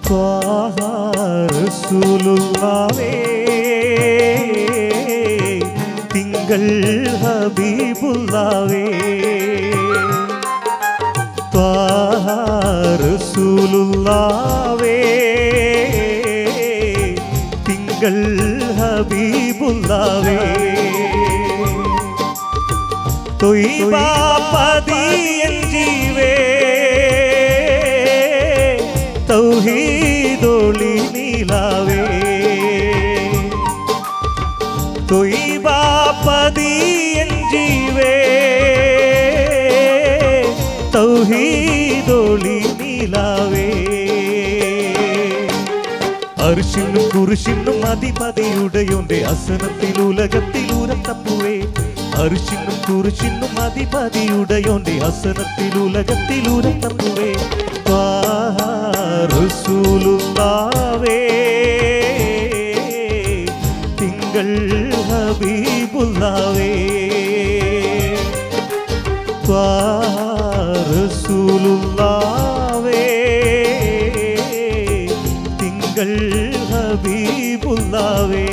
ത്വാഹ റസൂലുള്ളാവേ തിങ്കൾ ഹബീബുള്ളാവേ ത്വാഹ റസൂലുള്ളാവേ തിങ്കൾ ഹബീബുള്ളാവേ തൊയ്ബാ പതിയൻ ജീവേ തൗഹീദൊളി നീലാവേ തൊയ്ബാ പതിയൻ ജീവേ തൗഹീദൊളി നീലാവേ അർഷിനും കുരിശിനും അധിപതിയുടെയോന്റെ അസനത്തിൽ ഉലകത്തിൽ ഉരത്തപ്പുവേ അർഷിനും കുരിശിനും അധിപതിയുടെയോന്റെ അസനത്തിൽ ഉലകത്തിൽ ഉരത്തപ്പുവേ റസൂലുള്ളാവേ തിങ്കൾ ഹബീബുള്ളാവേ റസൂലുള്ളാവേ തിങ്കൾ ഹബീബുള്ളാവേ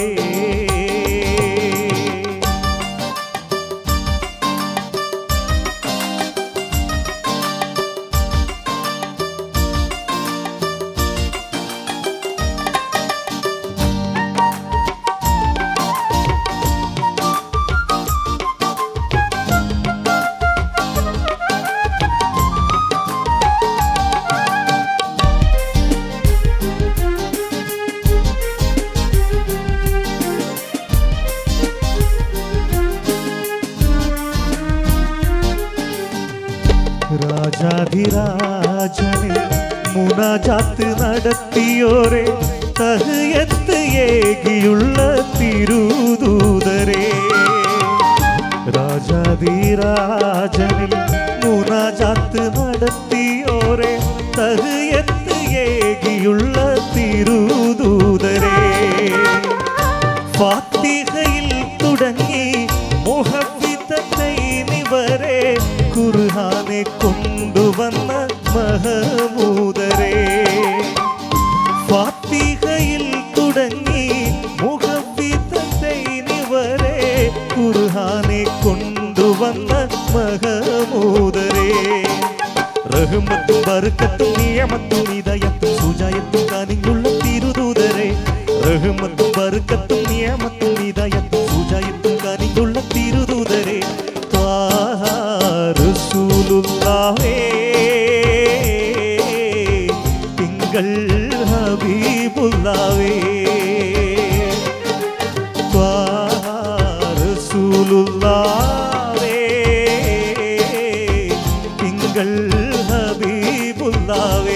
രാജാധിരാജനെ മുനാജാത്ത് നടത്തിയോരെ തഹയത്ത് ഏകിയുള്ള തിരുദൂതരെ രാജാധിരാജനിൽ മുനാജാത്ത് നടത്തിയോരെ തഹയത്ത് ഏകിയുള്ള തിരുദൂതരെ ഫാത്തിഹയിൽ തുടങ്ങി മുഹഫിദത്തെ നിവരെ ഖുർഹാനെ കൊണ്ടുവന്ന മഹമൂദരെ ഫാത്തിഹയിൽ തുടങ്ങി മുഹഫിദത്തെ നിവരെ ഖുർഹാനെ കൊണ്ടുവന്ന മഹമൂദരെ റഹ്മത്തും ബർക്കത്തും നിയമത്തും ഇതയത്തും സുജായത്തും കാനിങ്ങുള്ള തിരുദൂതരെ റഹ്മത്തും ബർക്കത്തും നിയമത്തും ഇതയത്തും സുജായത്തും കാനിങ്ങുള്ള തിരുദൂതരെ ത്വാഹ റസൂലുള്ളാഹേ തിങ്കൾ ഹബീബുള്ളാവേ ത്വാഹ റസൂലുള്ളാവേ തിങ്കൾ ഹബീബുള്ളാവേ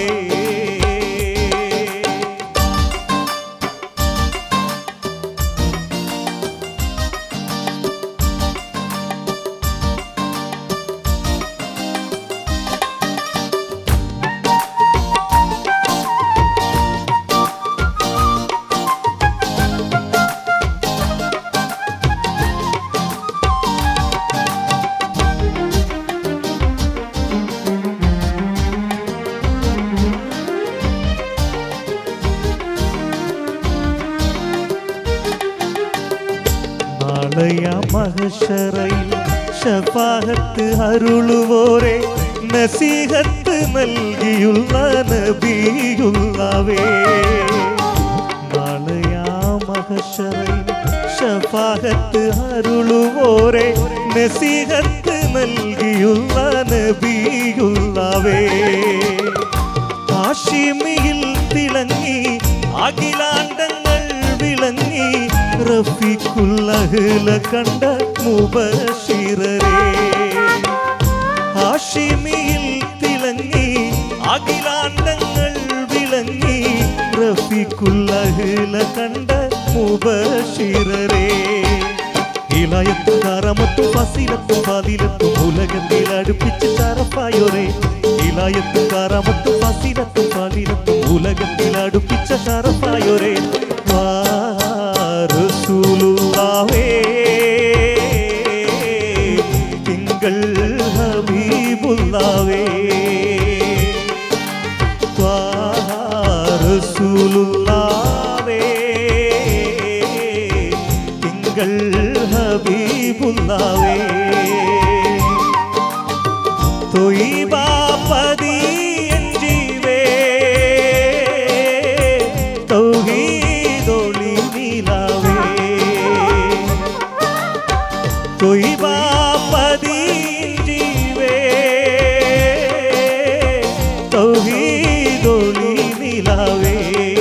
നാളെയ മഹശറയിൽ ഷഫാഹത്ത് അരുളുവോരെ നസീഹത്ത് നൽകിയുള്ള നബിയുള്ളവേ നാളെയ മഹശറയിൽ ഷഫാഹത്ത് അരുളുവോരെ നസീഹത്ത് നൽകിയുള്ള നബിയുള്ളവേ കാശിമിയിൽ തിളങ്ങി അഖിലാണ്ടങ്ങൾ വിളങ്ങി റഫീഖുല്ലഹ്ല കണ്ട മുബശിറരേ ഹാഷിമിയിൽ തിളങ്ങി അഖിലാണ്ടങ്ങൾ വിളങ്ങി റഫീഖുല്ലഹ്ല കണ്ട മുബശിറരേ ഹിലായത്തും കാറമത്തും ഫസീലത്തും ഫാദിലത്തും ഉലകത്തിൽ അടുപ്പിച്ച് ഷറഫായോരേ ഹിലായത്തും കാറമത്തും ഫസീലത്തും ഫാദിലത്തും ഉലകത്തിൽ അടുപ്പിച്ച ഷറഫായോരേ വാ റസൂലുള്ളാഹേ തിങ്കൾ ഹബീബുള്ളാവേ ത്വാ റസൂലുള്ളാഹേ തൊയ്ബാപതി എൻ ജീവേ തൗഹീദൊളി നിലാവേ തൊയ്ബാപതി ജീവേ തൗഹീദൊളി നിലാവേ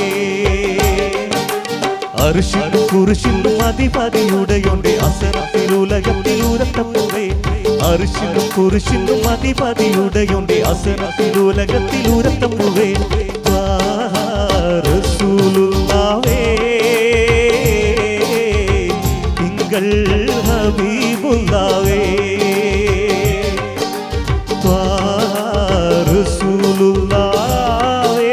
അർഷിനും കുരിശിനും അധിപതിയുടെയുണ്ട് അസനത്തിൽ ഉലകത്തിൽ ഉരത്തപ്പുവേ അർഷിനും കുരിശിനും അധിപതിയുടെയുണ്ട് അസനത്തിൽ ഉലകത്തിൽ ഉരത്തപ്പുവേ റസൂലുള്ളാവേ തിങ്കൾ ഹബീബുള്ളാവേ റസൂലുള്ളാവേ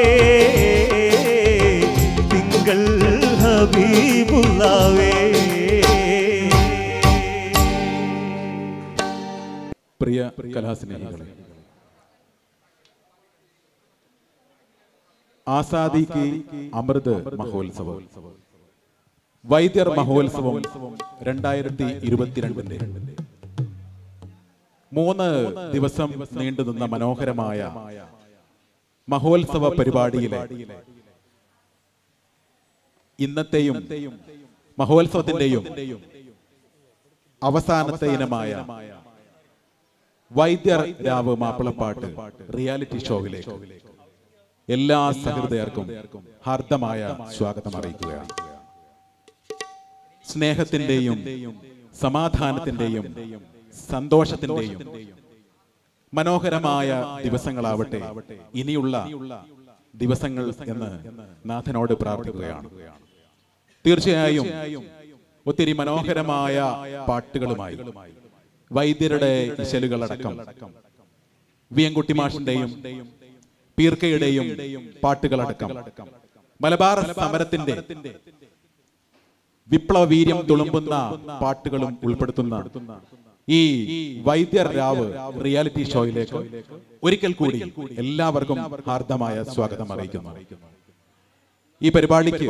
തിങ്കൾ ഹബീബുള്ളാവേ പ്രിയ കലാസ്നേഹികളെ ആസാദി കി അമൃത് മഹോത്സവം വൈദ്യർ മഹോത്സവം രണ്ടായിരത്തി ഇരുപത്തിരണ്ടിന്റെ മൂന്ന് ദിവസം നീണ്ടുനിന്ന മനോഹരമായ മഹോത്സവ പരിപാടിയിലെ ഇന്നത്തെയും മഹോത്സവത്തിന്റെയും അവസാനത്തെ ഇനമായ വൈദ്യർ രാവ് മാപ്പിളപ്പാട്ട് റിയാലിറ്റി ഷോയിലേക്ക് എല്ലാ സഹൃദയർക്കും ഹാർദമായ സ്വാഗതം അറിയിക്കുകയാണ് സ്നേഹത്തിന്റെയും സമാധാനത്തിന്റെയും സന്തോഷത്തിന്റെയും മനോഹരമായ ദിവസങ്ങളാവട്ടെ ഇനിയുള്ള ദിവസങ്ങൾ എന്ന് നാഥനോട് പ്രാർത്ഥിക്കുകയാണ് തീർച്ചയായും ഒത്തിരി മനോഹരമായ പാട്ടുകളുമായി വൈദ്യരുടെ ഇശലുകളടക്കം വിയൻകുട്ടി മാഷിന്റെയും പീർക്കയുടെയും പാട്ടുകളടക്കം മലബാർ സമരത്തിന്റെ വിപ്ലവ വീര്യം തുളുമ്പുന്ന പാട്ടുകളും ഉൾപ്പെടുത്തുന്ന ഈ വൈദ്യർ രാവ് റിയാലിറ്റി ഷോയിലേക്ക് ഒരിക്കൽ കൂടി എല്ലാവർക്കും ഹാർദമായ സ്വാഗതം അറിയിക്കുന്നു ഈ പരിപാടിക്ക്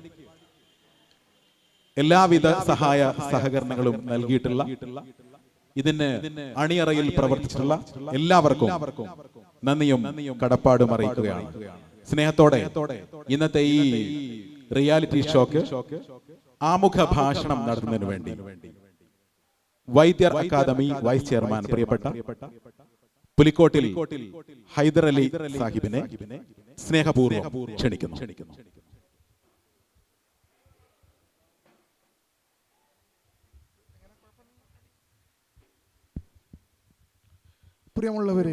എല്ലാവിധ സഹായ സഹകരണങ്ങളും നൽകിയിട്ടുള്ള ഇതിന് അണിയറയിൽ പ്രവർത്തിച്ചിട്ടുള്ള എല്ലാവർക്കും നന്ദിയും കടപ്പാടും അറിയിക്കുകയാണ് സ്നേഹത്തോടെ ഇന്നത്തെ ഈ റിയാലിറ്റി ഷോക്ക് ആമുഖ ഭാഷണം നടത്തുന്നതിന് വേണ്ടി വൈദ്യർ അക്കാദമി വൈസ് ചെയർമാൻ പ്രിയപ്പെട്ട പുലിക്കോട്ടിൽ ഹൈദർ അലി സാഹിബിനെ സ്നേഹപൂർവ്വം ക്ഷണിക്കുന്നു പ്രിയമുള്ളവരെ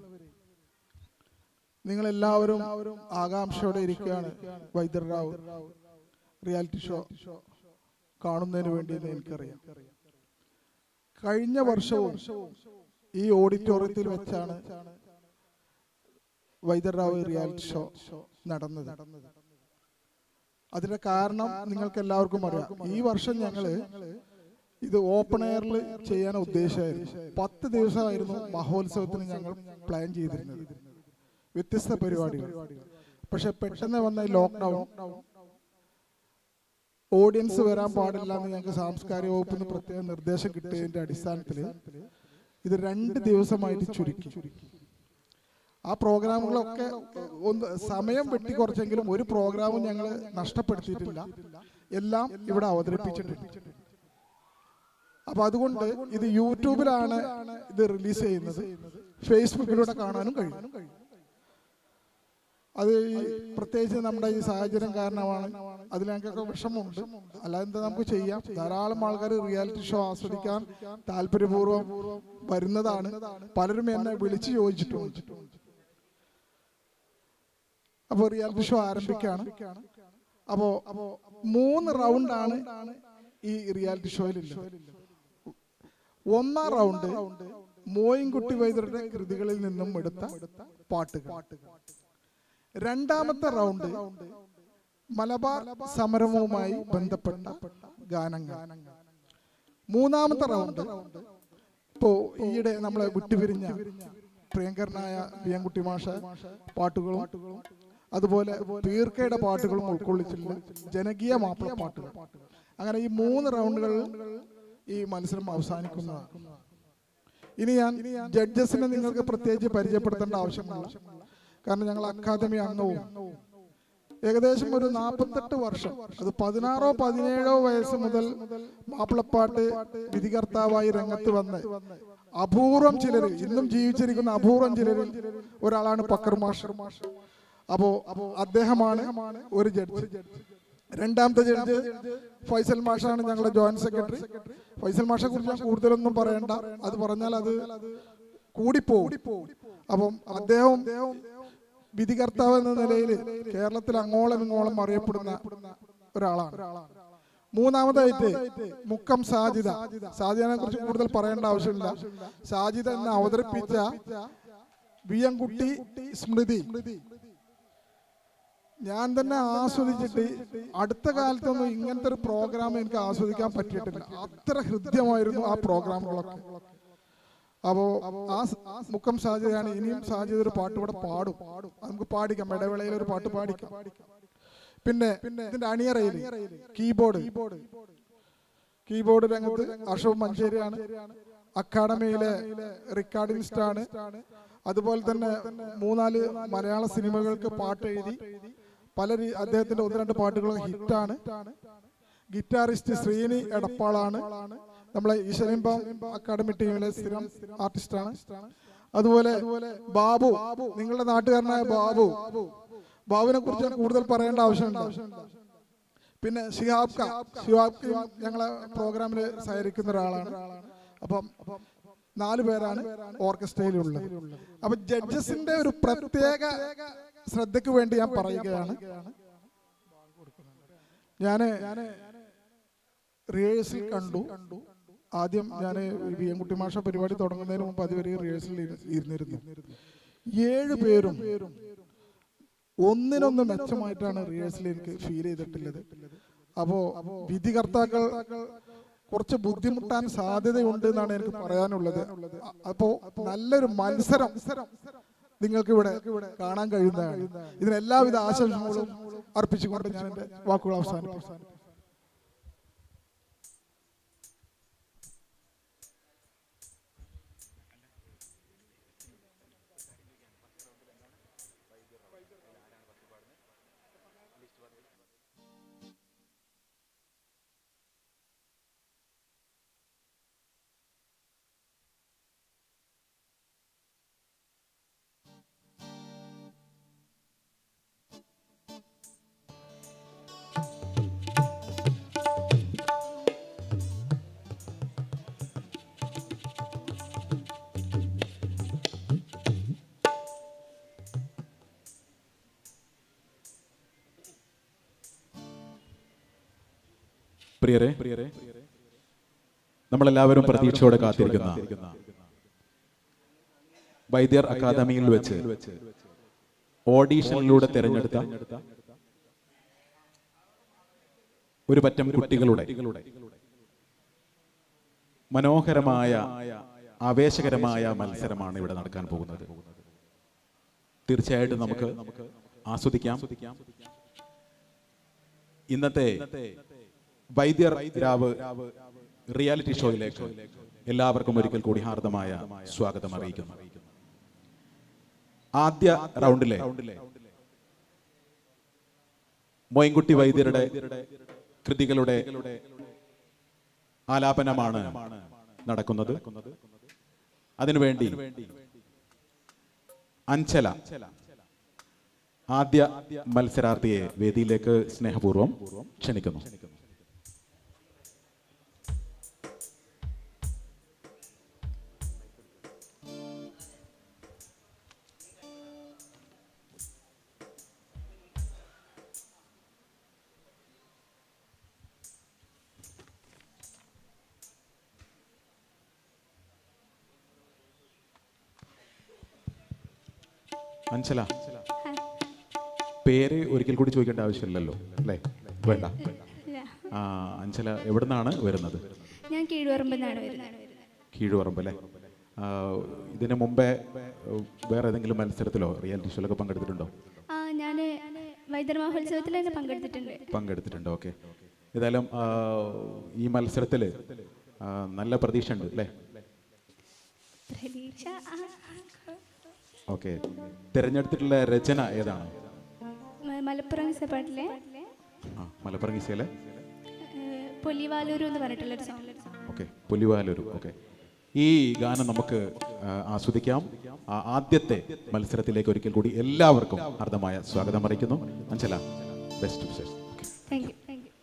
നിങ്ങൾ എല്ലാവരും ആകാംക്ഷയോടെ ഇരിക്കുകയാണ് വൈദ്യർ റാവു റിയാലിറ്റി ഷോ കാണുന്നതിന് വേണ്ടി എന്ന് എനിക്കറിയാം കഴിഞ്ഞ വർഷവും ഈ ഓഡിറ്റോറിയത്തിൽ വെച്ചാണ് വൈദ്യർ റാവു റിയാലിറ്റി ഷോ നടന്നത് അതിന്റെ കാരണം നിങ്ങൾക്ക് എല്ലാവർക്കും അറിയാം ഈ വർഷം ഞങ്ങള് ഇത് ഓപ്പൺ എയറിൽ ചെയ്യാൻ ഉദ്ദേശമായിരുന്നു പത്ത് ദിവസമായിരുന്നു മഹോത്സവത്തിന് ഞങ്ങൾ പ്ലാൻ ചെയ്തിരുന്നത് വ്യത്യസ്ത പരിപാടികൾ പക്ഷെ പെട്ടെന്ന് വന്ന ഈ ലോക്ക്ഡൗൺ ഓഡിയൻസ് വരാൻ പാടില്ല എന്ന് ഞങ്ങൾക്ക് സാംസ്കാരിക വകുപ്പിൽ നിന്ന് പ്രത്യേക നിർദ്ദേശം കിട്ടിയതിന്റെ അടിസ്ഥാനത്തിൽ ഇത് രണ്ട് ദിവസമായിട്ട് ചുരുക്കി ആ പ്രോഗ്രാമുകളൊക്കെ ഒന്ന് സമയം വെട്ടി കുറച്ചെങ്കിലും ഒരു പ്രോഗ്രാമും ഞങ്ങൾ നഷ്ടപ്പെടുത്തിയിട്ടില്ല എല്ലാം ഇവിടെ അവതരിപ്പിച്ചിട്ടുണ്ട് അപ്പൊ അതുകൊണ്ട് ഇത് യൂട്യൂബിലാണ് ഇത് റിലീസ് ചെയ്യുന്നത് ഫേസ്ബുക്കിലൂടെ കാണാനും കഴിയും അത് ഈ പ്രത്യേകിച്ച് നമ്മുടെ ഈ സാഹചര്യം കാരണമാണ് അതിൽ ഞങ്ങൾക്കൊക്കെ വിഷമമുണ്ട് അല്ലാതെ എന്താ നമുക്ക് ചെയ്യാം ധാരാളം ആൾക്കാർ റിയാലിറ്റി ഷോ ആസ്വദിക്കാൻ താല്പര്യപൂർവ്വം വരുന്നതാണ് പലരും എന്നെ വിളിച്ചു ചോദിച്ചിട്ടുണ്ട് അപ്പോൾ റിയാലിറ്റി ഷോ ആരംഭിക്കുകയാണ് അപ്പോ മൂന്ന് റൗണ്ടാണ് ഈ റിയാലിറ്റി ഷോയിലുള്ളത് ഒന്നാം റൗണ്ട് മോയിൻകുട്ടി വൈദ്യരുടെ കൃതികളിൽ നിന്നും എടുത്ത പാട്ടുകൾ രണ്ടാമത്തെ റൗണ്ട് മലബാർ സമരവുമായി ബന്ധപ്പെട്ട ഗാനങ്ങൾ മൂന്നാമത്തെ റൗണ്ട് ഇപ്പോ ഈയിടെ നമ്മളെ വിട്ടുപിരിഞ്ഞ പ്രിയങ്കരനായ വിയൻകുട്ടി മാഷ പാട്ടുകളും അതുപോലെ പീർക്കയുടെ പാട്ടുകളും ഉൾക്കൊള്ളിച്ചിട്ടുള്ള ജനകീയ മാപ്പിള പാട്ടുകൾ അങ്ങനെ ഈ മൂന്ന് റൗണ്ടുകളിൽ ഈ മത്സരം അവസാനിക്കുന്നതാണ് ഇനി ഞാൻ ജഡ്ജസിനെ നിങ്ങൾക്ക് പ്രത്യേകിച്ച് പരിചയപ്പെടുത്തേണ്ട ആവശ്യമില്ല കാരണം ഞങ്ങൾ അക്കാദമി അംഗവും ഏകദേശം ഒരു നാൽപ്പത്തെട്ട് വർഷം അത് പതിനാറോ പതിനേഴോ വയസ്സ് മുതൽ മാപ്പിളപ്പാട്ട് വിധികർത്താവായി രംഗത്ത് വന്ന് അപൂർവം ചിലർ ഇന്നും ജീവിച്ചിരിക്കുന്ന അപൂർവം ചിലരിൽ ഒരാളാണ് പക്കർ മാഷർ അപ്പോ അദ്ദേഹമാണ് ഒരു ജഡ്ജ് രണ്ടാമത്തെ ജഡ്ജ് ഫൈസൽ മാഷാണ് ഞങ്ങളുടെ ജോയിന്റ് സെക്രട്ടറി ഫൈസൽ മാഷെ കുറിച്ച് ഞാൻ കൂടുതലൊന്നും പറയണ്ട അത് പറഞ്ഞാൽ അത് കൂടിപ്പോവും അപ്പം അദ്ദേഹം വിധികർത്താവ് എന്ന നിലയിൽ കേരളത്തിൽ അങ്ങോളം ഇങ്ങോളം അറിയപ്പെടുന്ന ഒരാളാണ് മൂന്നാമതായിട്ട് മുക്കം സാജിദ സാജിദനെ കുറിച്ച് കൂടുതൽ പറയേണ്ട ആവശ്യമില്ല സാജിദ എന്നെ അവതരിപ്പിച്ച വി എം കുട്ടി സ്മൃതി ഞാൻ തന്നെ ആസ്വദിച്ചിട്ട് അടുത്ത കാലത്തൊന്നും ഇങ്ങനത്തെ ഒരു പ്രോഗ്രാം എനിക്ക് ആസ്വദിക്കാൻ പറ്റിയിട്ടില്ല അത്ര ഹൃദ്യമായിരുന്നു ആ പ്രോഗ്രാമുകളൊക്കെ അപ്പോ ആ സ- മുക്കം സാധ്യതയാണ് ഇനിയും സാധ്യത ഒരു പാട്ട് ഇവിടെ പാടും അത് നമുക്ക് പാടിക്കാം ഇടവേളയിൽ ഒരു പാട്ട് പാടിക്കാം പിന്നെ ഇതിന്റെ അണിയറയിൽ കീബോർഡ് കീബോർഡ് രംഗത്ത് അശോക് മഞ്ചേരിയാണ് അക്കാഡമിയിലെ റെക്കോർഡിംഗിസ്റ്റ് ആണ് അതുപോലെ തന്നെ മൂന്നാല് മലയാള സിനിമകൾക്ക് പാട്ട് എഴുതി പല രീ- അദ്ദേഹത്തിന്റെ ഒന്ന് രണ്ട് പാട്ടുകൾ ഹിറ്റാണ് ഗിറ്റാറിസ്റ്റ് ശ്രീനി എടപ്പാളാണ് നമ്മളെ ഈശ്വരൻപാം അക്കാഡമി ടീമിലെ സ്ഥിരം ആർട്ടിസ്റ്റാണ് അതുപോലെ ബാബു നിങ്ങളുടെ നാട്ടുകാരനായ ബാബു ബാബുവിനെ കുറിച്ച് ഞാൻ കൂടുതൽ പറയേണ്ട ആവശ്യമില്ല പിന്നെ ഷിഹാബ് ഖാൻ ഷിഹാബ് ഖാൻ ഞങ്ങളെ പ്രോഗ്രാമിൽ സഹകരിക്കുന്ന ഒരാളാണ് അപ്പം നാല് പേരാണ് ഓർക്കസ്ട്രയിലുള്ളത് അപ്പൊ ജഡ്ജസിന്റെ ഒരു പ്രത്യേക ശ്രദ്ധയ്ക്ക് വേണ്ടി ഞാൻ പറയുകയാണ് ഞാന് റിഹേഴ്സൽ കണ്ടു ആദ്യം ഞാൻ വി എം കുട്ടി മാഷ പരിപാടി തുടങ്ങുന്നതിന് മുമ്പ് അതുവരെ റിഹേഴ്സൽ ഇരുന്നിരുന്നു ഏഴ് പേരും ഒന്നിനൊന്ന് മെച്ചമായിട്ടാണ് റിഹേഴ്സൽ എനിക്ക് ഫീൽ ചെയ്തിട്ടുള്ളത് അപ്പോ വിധികർത്താക്കൾ കുറച്ച് ബുദ്ധിമുട്ടാൻ സാധ്യതയുണ്ട് എന്നാണ് എനിക്ക് പറയാനുള്ളത് അ- അപ്പോ നല്ലൊരു മത്സരം നിങ്ങൾക്ക് ഇവിടെ കാണാൻ കഴിയുന്നതാണ് ഇതിന് എല്ലാവിധ ആശംസകളും അർപ്പിച്ചുകൊണ്ട് ഞാൻ എന്റെ വാക്കുകൾ അവസാനിപ്പിച്ചു പ്രിയരെ പ്രിയരെ നമ്മളെല്ലാവരും പ്രതീക്ഷയോടെ കാത്തിരിക്കുന്ന വൈദ്യർ അക്കാദമിയിൽ വെച്ച് ഓഡീഷനിലൂടെ തിരഞ്ഞെടുത്ത ഒരു പറ്റം കുട്ടികളുടെ മനോഹരമായ ആവേശകരമായ മത്സരമാണ് ഇവിടെ നടക്കാൻ പോകുന്നത് തീർച്ചയായിട്ടും നമുക്ക് ആസ്വദിക്കാം ഇന്നത്തെ വൈദ്യർ രാവ് റിയാലിറ്റി ഷോയിലേക്ക് എല്ലാവർക്കും ഒരിക്കൽ കൂടി ഹാർദമായ സ്വാഗതം അറിയിക്കുന്നു ആദ്യ റൗണ്ടിലെ മോയിൻകുട്ടി വൈദ്യരുടെ കൃതികളുടെ ആലാപനമാണ് നടക്കുന്നത് അതിനുവേണ്ടി അഞ്ചല ആദ്യ മത്സരാർത്ഥിയെ വേദിയിലേക്ക് സ്നേഹപൂർവ്വം ക്ഷണിക്കുന്നു അഞ്ചല പേര് ഒരിക്കൽ കൂടി ചോദിക്കേണ്ട ആവശ്യമില്ലല്ലോ അല്ലേ വേണ്ട ഇല്ല ആ അഞ്ചല എവിടുന്നാണ് വരുന്നത് ഞാൻ കീഴുപറമ്പെന്നാണ് വരുന്നത് കീഴുപറമ്പ് അല്ലേ ആ, ഇതിന് മുമ്പേ ഏഹ്, വേറെ ഏതെങ്കിലും മത്സരത്തിലോ റിയാലിറ്റി ഷോയിലൊക്കെ പങ്കെടുത്തിട്ടുണ്ടോ ആ ഞാൻ വൈദ്യർ മഹോത്സവത്തിൽ തന്നെ പങ്കെടുത്തിട്ടുണ്ട് പങ്കെടുത്തിട്ടുണ്ട് ഓക്കെ ഏതായാലും ആ, ഈ മത്സരത്തിൽ നല്ല പ്രതീക്ഷ ഉണ്ട് അല്ലേ ശ- ആ, ഓക്കെ തിരഞ്ഞെടുത്തിട്ടുള്ള രചന ഏതാണ് മ- മലപ്പുറം പാട്ടിലെ ആ മലപ്പുറം ഗീസയിലെ പൊലിവാലൂരു എന്ന് പറഞ്ഞിട്ടുള്ളൊരു സോങ് ഓക്കെ പുലിവാലൊരു ഓക്കെ ഈ ഗാനം നമുക്ക് ആ, ആസ്വദിക്കാം ആ, ആദ്യത്തെ മത്സരത്തിലേക്ക് ഒരിക്കൽ കൂടി എല്ലാവർക്കും അർദ്ധമായ സ്വാഗതം അറിയിക്കുന്നു അഞ്ചല best wishes okay thank you thank you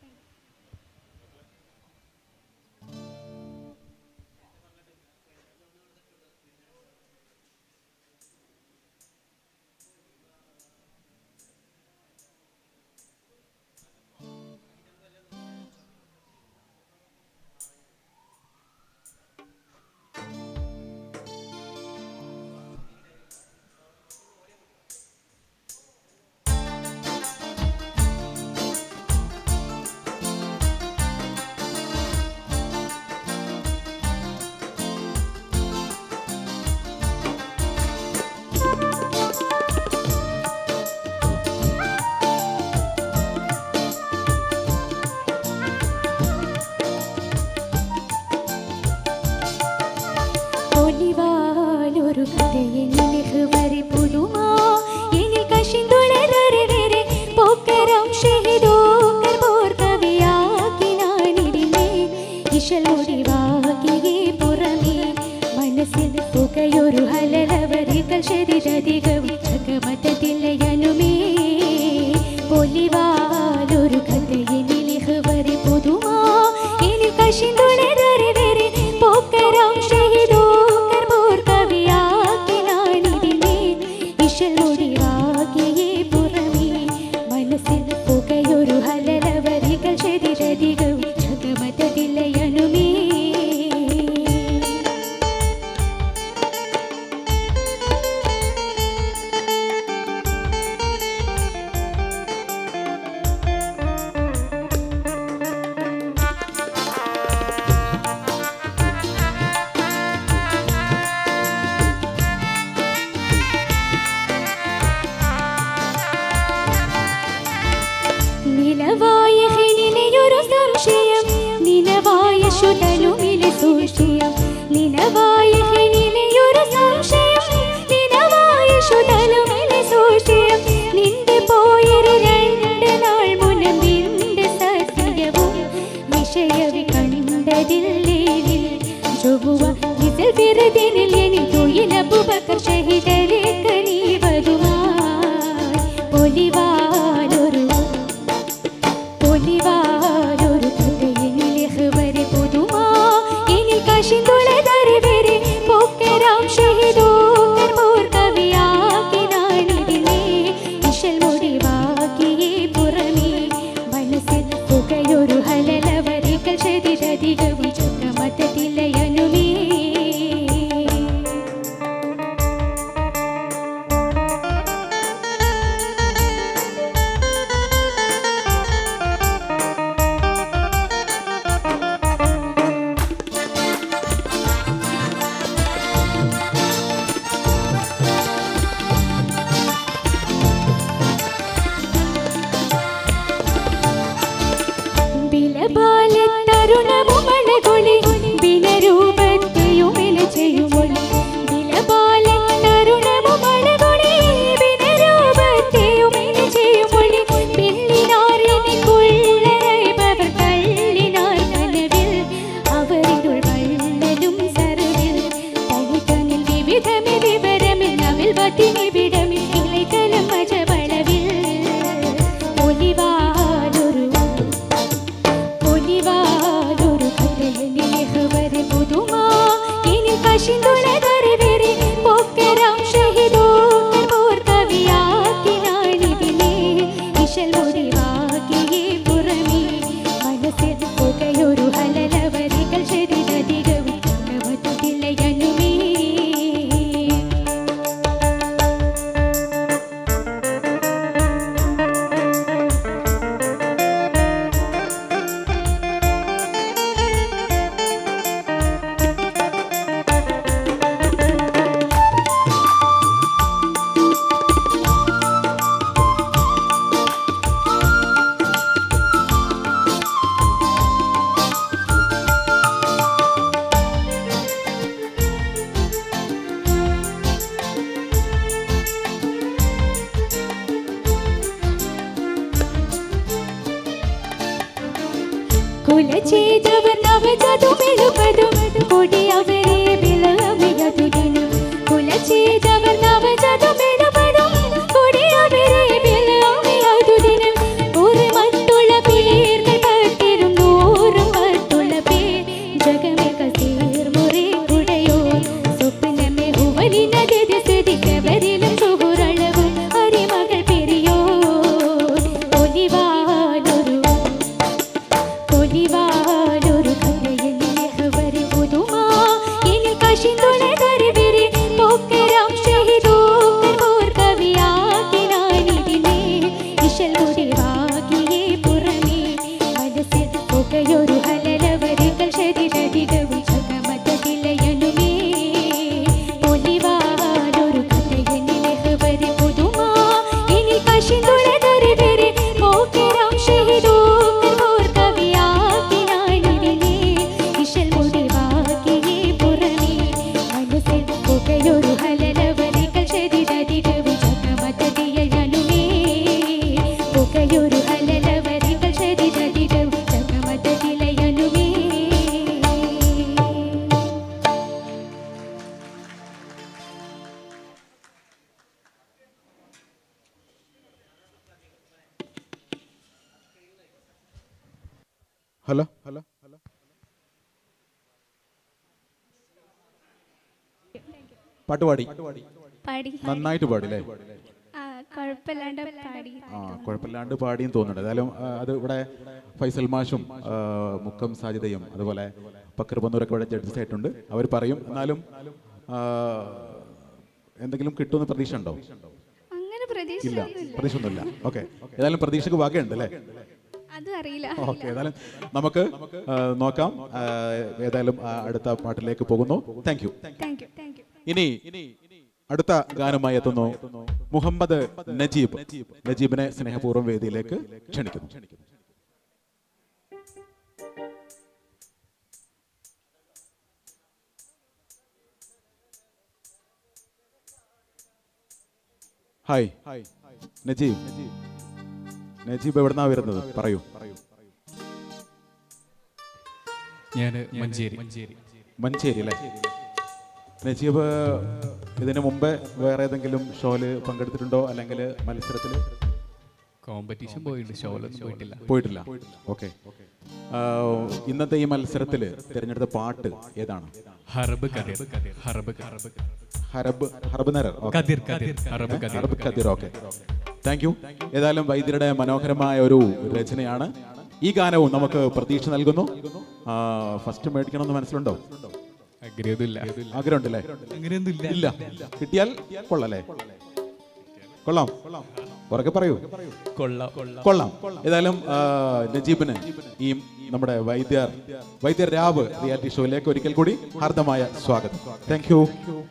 ഒലിവാലൊരു കഥയെന്നിലേക്ക് വരെ പുതുമാ എന്നിൽ കശിന്തുളരരെ പോക്കരം ഷഹിദോക്കർ പോർ കവിയാക്കി ഞാനിടിലേ ഇശൽ ഒടിവാകിയേ പുറമേ മനസ്സിൽ പുകയൊരു ഹലരവരികൾ ശരീരധികം ചകമറ്റത്തില്ലയനുമേ പൊലിവാലൊരു കഥയെന്നിലേക്ക് വരെ പുതുമാ എന്നിൽ കശിന്തുളരരെ പോക്കരം ഷഹിദോക്കർ പോർ കവിയാക്കി ഞാനിടിലേ ഇശൽ ഒടിവാകിയേ പുറമേ മനസ്സിൽ പുകയൊരു ഹലരവരികൾ ശരീരധികം ചകമറ്റത്തില്ലയനുമേ നിലവായ ഹെനിനെയൊരു സംശയം നിലവായ ശുതനുമിലെ സൂക്ഷ്യം നിലവായ ഹെനിനെയൊരു സംശയം നിലവായ ശുതനുമിലെ സൂക്ഷ്യം നിന്റെ പോയൊരു രണ്ട് നാൾ മുനം നിന്റെ സത്യവും വിഷയവി കണ്ടതില്ലേലിൽ ചൊവ്വ ഇതിൽ വിരുദിനിൽ എനി തൊഴിലബുബക്കർ ഷഹിദരെ കനീവതുമായി പൊലിവാലൊരു പൊലിവാലൊരു കഥയെന്നിലേക്ക് വരെ പുതുമാ ഇനി കശിന്തുളതറി വരെ പോക്കരാം ഷഹിദോക്കർ പോർ കവിയാക്കി നാണിതിലേ ഇശൽ മുടിവാക്കിയേ പുറമേ മനസ്സിൽ പുകയൊരു ഹലലവരികൾ ശരീരധികവും ചുക്കമത്തത്തില്ലയനുമേ ബിലബാലെ തരുണമുമളകൊളി ബിനരൂപത്തെയുമില ചെയ്യുമൊളി ബിലബാലെ തരുണമുമളകൊളി ബിനരൂപത്തെയുമില ചെയ്യുമൊളി പിള്ളിനാറിനെ കൊള്ളരൈബവർ തള്ളിനാർ കനവിൽ അവരിരുൾ വള്ളലും സരവിൽ തനിതനിൽ വിവിധമി വിവരമിൽ നവിൽ വട്ടിനി വിടമിൽ ഇലൈതലം അജവളവിൽ ഒലിവാലൊരു ഒലിവാലൊരു കഥയെന്നിലേക്ക് വരെ പുതുമാ ഇനി കശിന്തുളതറി വരെ പോക്കരാം ഷഹിദോക്കർ പോർ കവിയാക്കി ഞാനിതിലേ ഇശൽ ഒടിവാകിയേ പുറമേ മനസ്സിൽ പുകയൊരു ഹലലവരികൾ ശരീരധികവും മറ്റുതില്ലയനുമേ കുല ചെയ്തവർ നവജതും എഴുപതും കൊടിയവരെ വിളമിയതു ദിനം കുല ചെയ്തവർ നവജതും എഴുപതും കൊടിയവരെ വിളമിയതു ദിനം ഒരു മറ്റുള്ള പേர்கள் പത്തിരും നൂറും മറ്റുള്ള പേർ ജഗമിക സീർമുറി ഉടയോ സ്വപ്നമേ ഉവലിനത് സ്ഥിതിക്കവരിലും സുഹുറളവും അരിമകൾ പെരിയോ ഒലിവാലൊരു ഒലിവാലൊരു കഥയെന്നിഹവരി പുതുമാ ഇനി കശിന്തുളതറിവിരി പോക്കരാം ഷഹിദൂക്കോർ കവിയാക്കിനാനിതിനെ ഇശൽ മുടിവാകിയേ പുറമേ മനസ്സിൽ പുകയൊരു ഹലലവരികൾ ശരീരതിടവും ചകമതതിലയനുമേ ഒലിവാലൊരു കഥയെന്നിഹവരി പുതുമാ ഇനി കശിന്തുളതറിവിരി പോക്കരാം ഷഹിദൂക്കോർ കവിയാക്കിനാനിതിനെ ഇശൽ മുടിവാകിയേ പുറമേ മനസ്സിൽ പുകയൊരു ഹലലവരികൾ ശരീരതിടവും ചകമതതിലയനുമേ പുകയൊരു ഹലലവരികൾ ശരീരതിടവും ചകമതതിലയനുമേ ഹലോ ഹലോ ഹലോ പാട്ടുപാടി പാടി നന്നായിട്ട് പാടില്ലേ ആ കുഴപ്പമില്ലാണ്ട് പാടി ആ കുഴപ്പമില്ലാണ്ട് പാടിയും തോന്നുന്നുണ്ട് ഏതായാലും ആ, അത് ഇവിടെ ഫൈസൽ മാഷും ആ, മുക്കം സാജിദയും അതുപോലെ പക്കർ ബന്നൂരൊക്കെ ഇവിടെ ജഡ്ജസ് ആയിട്ടുണ്ട് അവർ പറയും എന്നാലും ആ, എന്തെങ്കിലും കിട്ടുമെന്ന് പ്രതീക്ഷ ഉണ്ടോ അങ്ങനെ പ്രതീക്ഷ ഇല്ല പ്രതീക്ഷ ഒന്നുമില്ല ഓക്കെ ഏതായാലും പ്രതീക്ഷക്ക് വകയുണ്ട് അല്ലേ അതും അറിയില്ല ഓക്കെ ഏതായാലും നമുക്ക് ആ, നോക്കാം ആ, ഏതായാലും ആ, അടുത്ത പാട്ടിലേക്ക് പോകുന്നു thank you thank you thank you ഇനി അടുത്ത ഗാനമായി എത്തുന്നു മുഹമ്മദ് നജീബ് നജീബിനെ സ്നേഹപൂർവ്വം വേദിയിലേക്ക് ക്ഷണിക്കുന്നു ഹായ് നജീബ് നജീബ് എവിടുന്നാ വരുന്നത് പറയൂ ഞാൻ മഞ്ചേരി മഞ്ചേരി അല്ലേ നജീബ് ഇതിനു മുമ്പേ വേറെ ഏതെങ്കിലും ഷോയില് പങ്കെടുത്തിട്ടുണ്ടോ അല്ലെങ്കിൽ മത്സരത്തിൽ കോമ്പറ്റീഷൻ പോയിട്ടുണ്ട് ഷോയിലൊന്നും പോയിട്ടില്ല പോയിട്ടില്ല ഓക്കെ ഇന്നത്തെ ഈ മത്സരത്തിൽ തിരഞ്ഞെടുത്ത പാട്ട് ഏതാണ് ഹറബ് കതിർ ഹറബ് ഹറബ് ഹറബ് ഹറബ് നരർ Okay. കതിർ കതിർ ഹറബ് കതിർ ഹറബ് കതിർ ഓക്കെ താങ്ക് യു ഏതായാലും വൈദ്യരുടെ മനോഹരമായ ഒരു രചനയാണ് ഈ ഗാനവും നമുക്ക് പ്രതീക്ഷ നൽകുന്നു ഫസ്റ്റ് മേടിക്കണമെന്ന് മനസ്സിലുണ്ടോ ആഗ്രഹമില്ല ആഗ്രഹമുണ്ടല്ലേ അങ്ങനെയൊന്നും ഇല്ല കിട്ടിയാൽ കൊള്ളല്ലേ കൊള്ളാം ഉറക്കെ പറയൂ കൊള്ളാം കൊള്ളാം കൊള്ളാം ഏതായാലും ആ, നജീബിന് ഈ നമ്മുടെ വൈദ്യർ വൈദ്യർ രാവ് റിയാലിറ്റി ഷോയിലേക്ക് ഒരിക്കൽ കൂടി ഹാർദമായ സ്വാഗതം താങ്ക് യു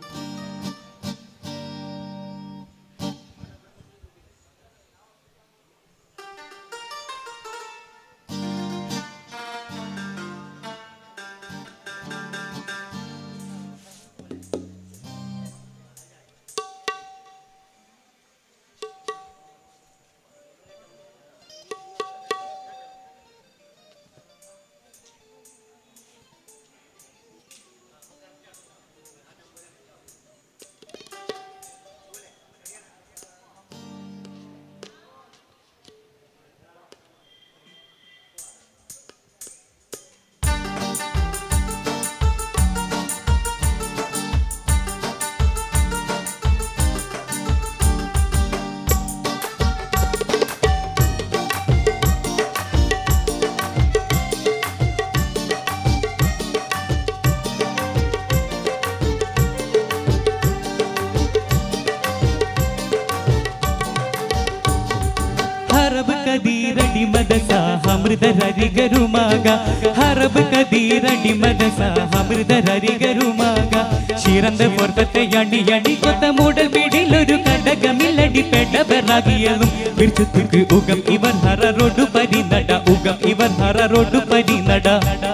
ಹರಬ ಕದೀರಡಿ ಮದಸ ಅಮೃತ ರರಿಗರುಮಾಗ ಹರಬ ಕದೀರಡಿ ಮದಸ ಅಮೃತ ರರಿಗರುಮಾಗ ಶಿರಂದ പൊർത്തത്തെ അടി അടി കൊത്ത മൂടൽ പിടിലൊരു കടകമില്ലടി പെടബറാകിയതും വിർച്ചുത്തുക്ക് ഉഗം ഇവർ ഹറ റോഡു പരിനട ഉഗം ഇവർ ഹറ റോഡു പരിനട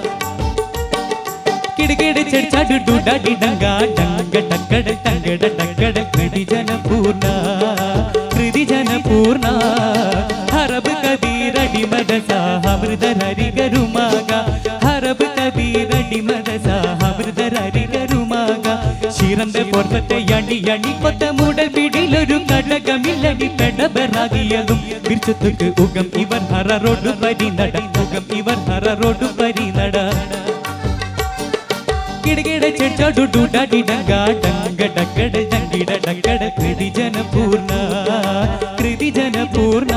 കിടകിട ചെടിച്ചാടു ഡുഡാടി ഡങ്ക ഡങ്ക ടക്കട ടങ്കട ടക്കട കൃതി ജനപൂർണ കൃതി ജനപൂർണ ഹറബ് കദീരടി മദസ അമൃതരരികരുമാക ഹറബ് കബീരടി മദസ അമൃതരരികരുമാക ശിറന്റെ പൊർത്തത്തെ അണി അണി കൊത്ത മൂടൽ പിടിയിലൊരു കടകമില്ലടി പെടബറാകിയതും വിർച്ചത്തുക്ക് ഉഗം ഇവർ ഹററോഡ് പരി നട ഉഗം ഇവർ ഹററോഡ് പരി നട കിടകിട ചെടു ഡുഡടിടങ്ക ഡങ്ക ഡക്കട ഡങ്കിട ഡങ്കട കൃതി ജനപൂർണ കൃതി ജനപൂർണ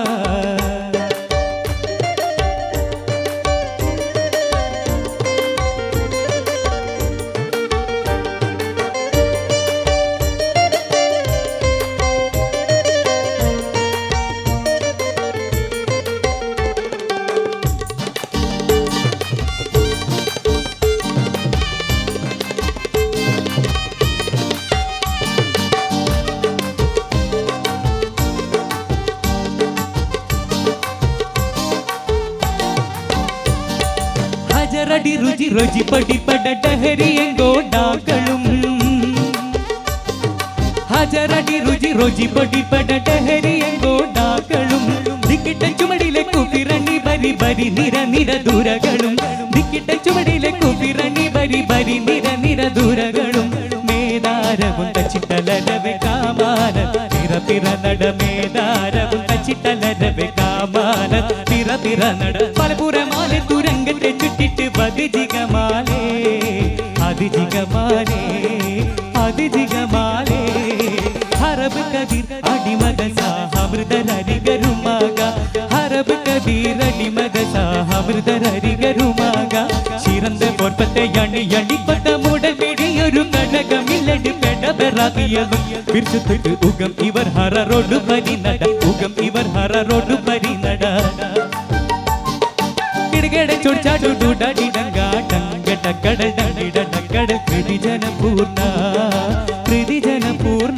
ഹജറടി രുചി രുചി പടി പട ഡഹരി എങ്കോടാക്കളും ഹജറടി രുചി രുചി പടി പട ഡഹരി എങ്കോടാക്കളും ദിക്കിട്ട ചുമടിലെ കുപ്പിരണി ബരി ബരി നിര നിര ദൂരകളും ദിക്കിട്ട ചുമടിലെ കുപ്പിരണി ബരി ബരി നിര നിര ദൂരകളും മേദാരവും തച്ചിട്ടലരവെ കാമാന പിറ പിറ നട മേദാരവും തച്ചിട്ടലരവെ കാമാന പിറ പിറ നട പലപുരമാലെ തുരങ്കത്തെ ചുറ്റിട്ട് പതിജികമാലേ അതിജികമാലേ അതിജികമാലേ ഹറബ് കബീർ അടിമത സാഹമൃതരരികരുമാക ഹറബ് കബീർ അടിമത സാഹമൃതരരികരുമാക ശിറந்த പൊർപ്പത്തെ അണി അണിപ്പത്ത മൂടൽ പിടിയൊരു കടകമില്ലടി പെടബെറാകിയതും പിരിച്ചുത്തൊട്ട് ഉഗം ഇവർ ഹററോഡ് പരി നട ഉഗം ഇവർ ഹററോഡ് പരി നട കിടകിട ചൊടിച്ചാടു ഡുഡടി ഡങ്ക ഡങ്ക ഡക്കട ഡങ്കിട ഡക്കട കൃതി ജനപൂർണ കൃതി ജനപൂർണ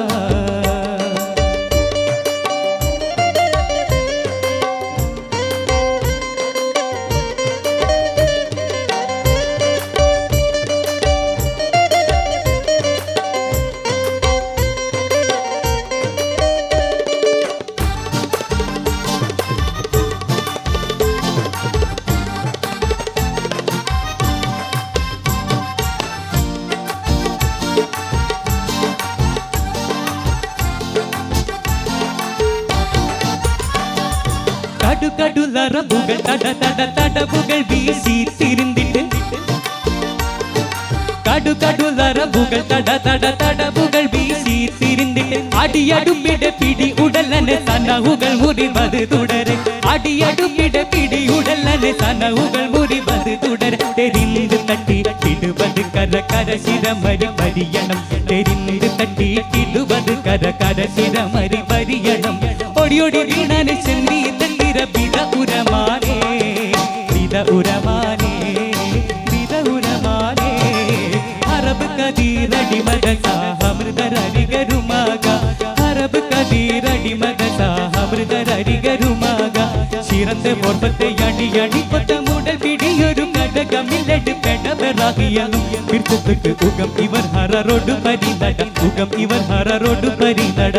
കടു കടുലറബുകൾ തട തട തടവുകൾ വീശി തിരിന്തിട്ട് കടു കടുലറബുകൾ തട തട തടവുകൾ വീശി തിരിന്തിട്ട് അടിയടുപ്പിട പിടി ഉടലനെ സനഹുകൾ മുറിവത് തുടരെ അടിയടുപ്പിട പിടി ഉടലനെ സനഹുകൾ മുറിവത് തുടരെ തെരിന്ത് തട്ടി ഇടുവത് കര കര ശിരമരി പരിയണം തെരിന്ത് തട്ടി ഇടുവത് കര കര ശിരമരി പരിയണം ഒടിയൊടി വീണാന് ചെന്തി തണ്ടിര വിത ഉരമാനേ വിത ഉരമാനേ വിത ഉരമാനേ അറബ് കദീരടി മദസ അമൃതരരികരുമാക അറബ് കദീരടി മദസ അമൃതരരികരുമാക ശിറന്റെ പൊർപ്പത്തെ അടി അടിപ്പത്ത മുടൽ പിടിയൊരു കടകമില്ലട് പെടബെറാകിയതും പിർച്ചത്തുക്ക് ഉഗം ഇവർ ഹററോഡ് പരി നട ഉഗം ഇവർ ഹററോഡ് പരി നട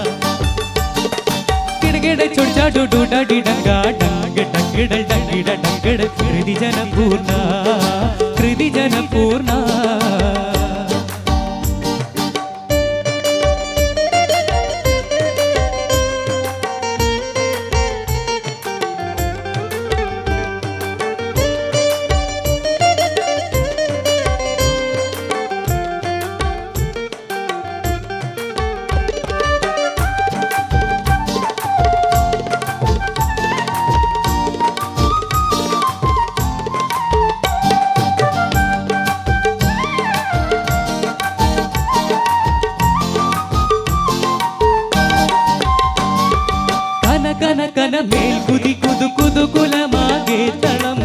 കിടകിട ചൊടിച്ചാടു ഡുഡടി ഡങ്ക ഡങ്ക ഡങ്കിട ഡങ്കിട ഡങ്കിട കൃതി ജനപൂർണ കൃതി ജനപൂർണ കന കന കന മേൽ കുതി കുതു കുതു കുലമാകെ തളം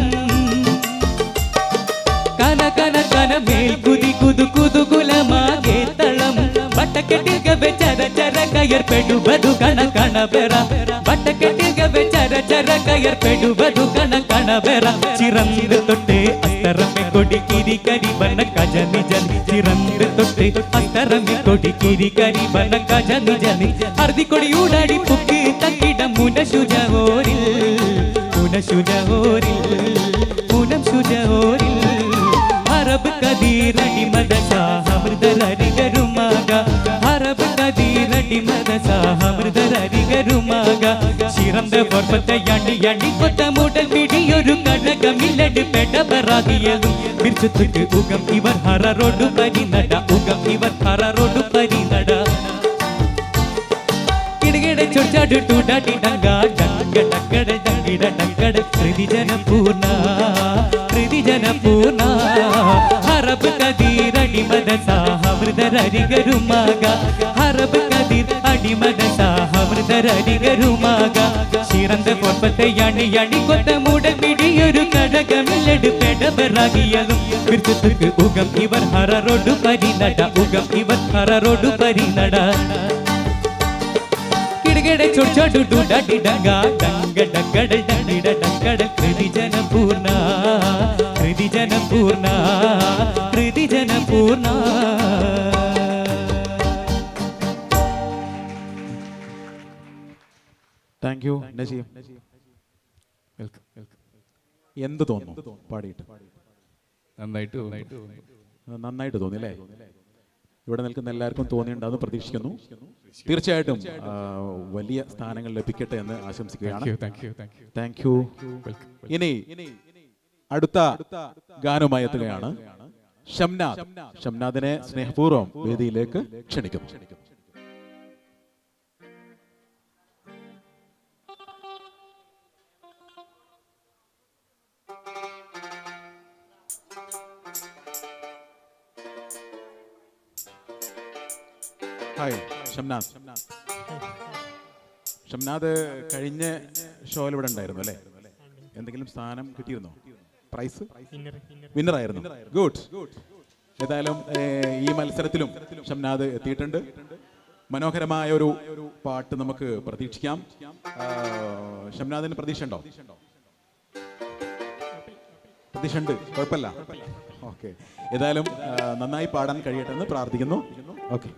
കന കന കന മേൽ കുതി കുതു കുതു കുലമാകെ തളം ಬಟ್ಟಕೆಟ್ಟಿಗೆ ಬೆಚರ ಚರ ಕೈಯರ್ ಪೆಡು ಬದು ಕಣ ಕಣ ಬೆರ ಬಟ್ಟಕೆಟ್ಟಿಗೆ ಬೆಚರ ಚರ ಕೈಯರ್ ಪೆಡು ಬದು ಕಣ ಕಣ ಬೆರ ಚಿರಂದು ತೊಟ್ಟೆ ಅಸ್ತರಮೆ ಕೊಡಿ ಕಿರಿ ಕರಿ ಬನ ಕಜ ನಿಜನಿ ಚಿರಂದು ತೊಟ್ಟೆ ಅಸ್ತರಮೆ ಕೊಡಿ ಕಿರಿ ಕರಿ ಬನ ಕಜ ನಿಜನಿ ಅರ್ದಿ ಕೊಡಿ ಊಡಾಡಿ ಪುಕ್ಕಿ ತಕ್ಕಿಡ ಮುನ ಶುಜ ಓರಿಲ್ ಮುನ ശുജോരിൽ പൂനം ശുജോരിൽ അറബ് കദീരടി മദസാഹമൃതരികരുമാക അറബ് കദീരടി മദസാഹമൃതരികരുമാക ചിറந்த പൊർപ്പത്തെ യണ്ടി യണ്ടി കൊത്ത മുടൽ പിടിയൊരു കടകമില്ലട് പെടബറാകിയതും വിർച്ചുത്തുക്ക് ഉഗം ഇവർ ഹററോടു പരിനട ഉഗം ഇവർ ഹററോടു പരിനട കിടകിട ചൊടിച്ചാട് ടൂടാടി ഡങ്ക ഡങ്ക ഡങ്കട ഡങ്കിട ഡങ്കട കൃതിജന പൂർണ്ണ കൃതിജന പൂർണ്ണ ഹറബ് കദീർ അടിമത സാഹമൃതരികരുമാക ഹറബ് കദീർ അടിമത സാഹമൃതരികരുമാക ചിറந்த പൊർപ്പത്തെ യണി യണി കൊത്ത മൂട പിടിയൊരു കടകമില്ലട് പെടബറാകിയതും വിർത്തുക്ക് ഉഗം ഇവർ ഹററോടു പരിനട ഉഗം ഇവർ ഹററോടു പരിനട കിടകിട ചൊടിച്ചാടു ഡൂഡാടി ഡങ്ക ഡങ്ക ഡങ്കട ഡങ്കിട ഡങ്കട കൃതിജന പൂർണ്ണ കൃതിജന പൂർണ്ണ കൃതിജന പൂർണ്ണ thank you Najeem welcome welcome എന്ത് തോന്നുന്നു പാടിയിട്ട് നന്നായിട്ട് നന്നായിട്ട് അത് നന്നായിട്ട് തോന്നി അല്ലേ ഇവിടെ നിൽക്കുന്ന എല്ലാവർക്കും തോന്നിയിട്ടുണ്ടെന്ന് പ്രതീക്ഷിക്കുന്നു തീർച്ചയായിട്ടും ആ, വലിയ സ്ഥാനങ്ങൾ ലഭിക്കട്ടെ എന്ന് ആശംസിക്കുകയാണ് thank you thank you thank you welcome ഇനി അടുത്ത ഗാനവുമായി എത്തുകയാണ് ഷംനാദ് ഷംനാദിനെ സ്നേഹപൂർവ്വം വേദിയിലേക്ക് ക്ഷണിക്കുന്നു ഹായ് ഷംനാദ് ഷംനാദ് കഴിഞ്ഞ ഷോയിൽ ഇവിടെ ഉണ്ടായിരുന്നു അല്ലേ എന്തെങ്കിലും സ്ഥാനം കിട്ടിയിരുന്നോ പ്രൈസ് വിന്നർ ആയിരുന്നു ഗുഡ് ഏതായാലും ഏർ, ഈ മത്സരത്തിലും ഷംനാദ് എത്തിയിട്ടുണ്ട് മനോഹരമായ ഒരു പാട്ട് നമുക്ക് പ്രതീക്ഷിക്കാം ആ, ഷംനാദിന് പ്രതീക്ഷ ഉണ്ടോ പ്രതീക്ഷ ഉണ്ട് കുഴപ്പമില്ല ഓക്കെ ഏതായാലും ആ, നന്നായി പാടാൻ കഴിയട്ടെ എന്ന് പ്രാർത്ഥിക്കുന്നു ഓക്കെ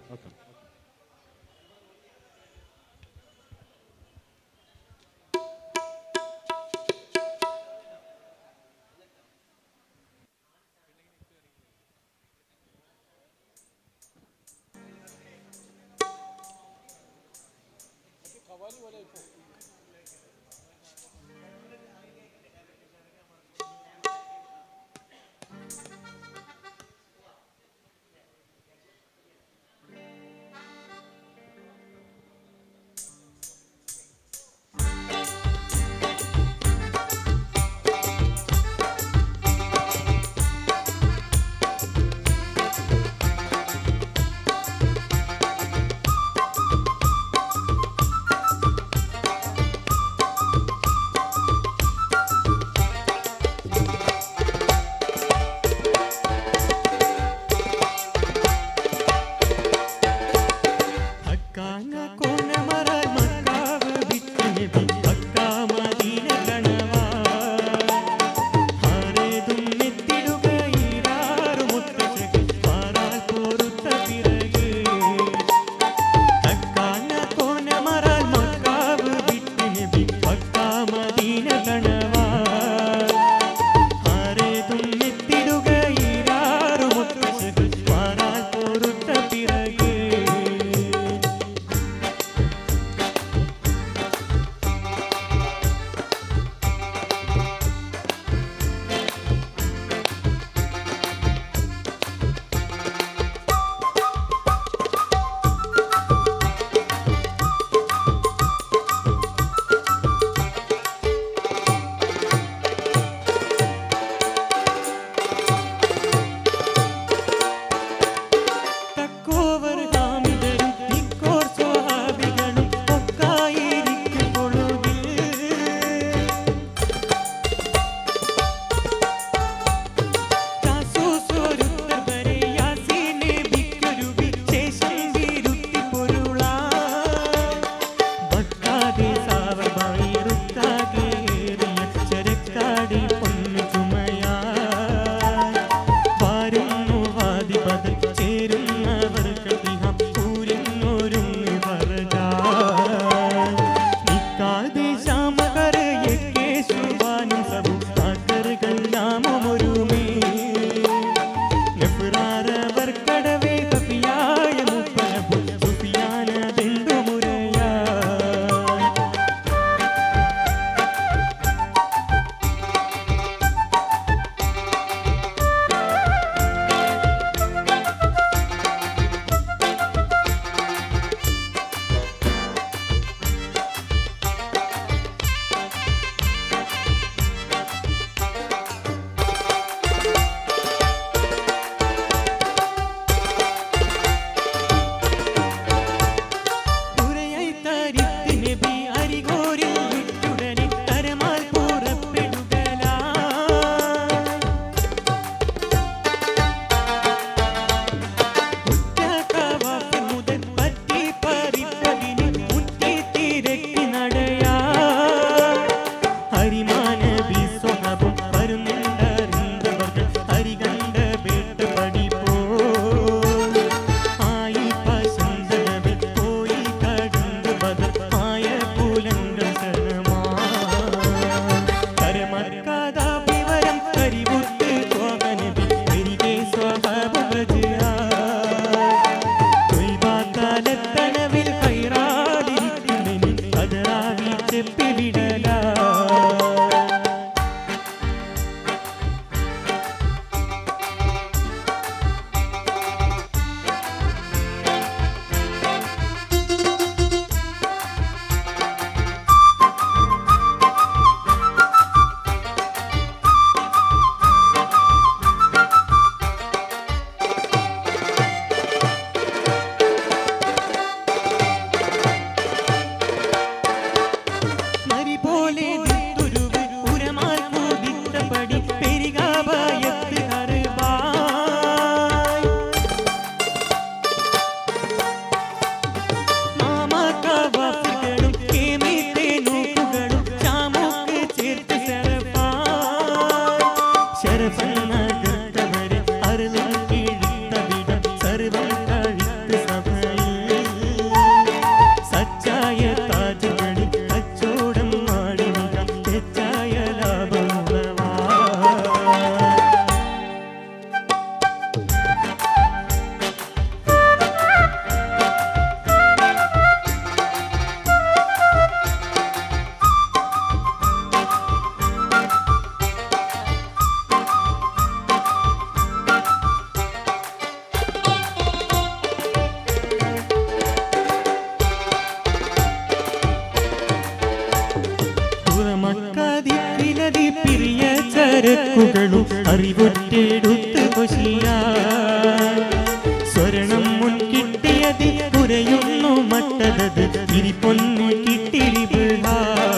ചരക്കുകളും അറിവുറ്റെടുത്ത് കൊശിയാൻ സ്വർണം മുൻ കിട്ടിയത് കുരയുന്നു മട്ടതത് ഇനി പൊന്നു കിട്ടിരിവിടാ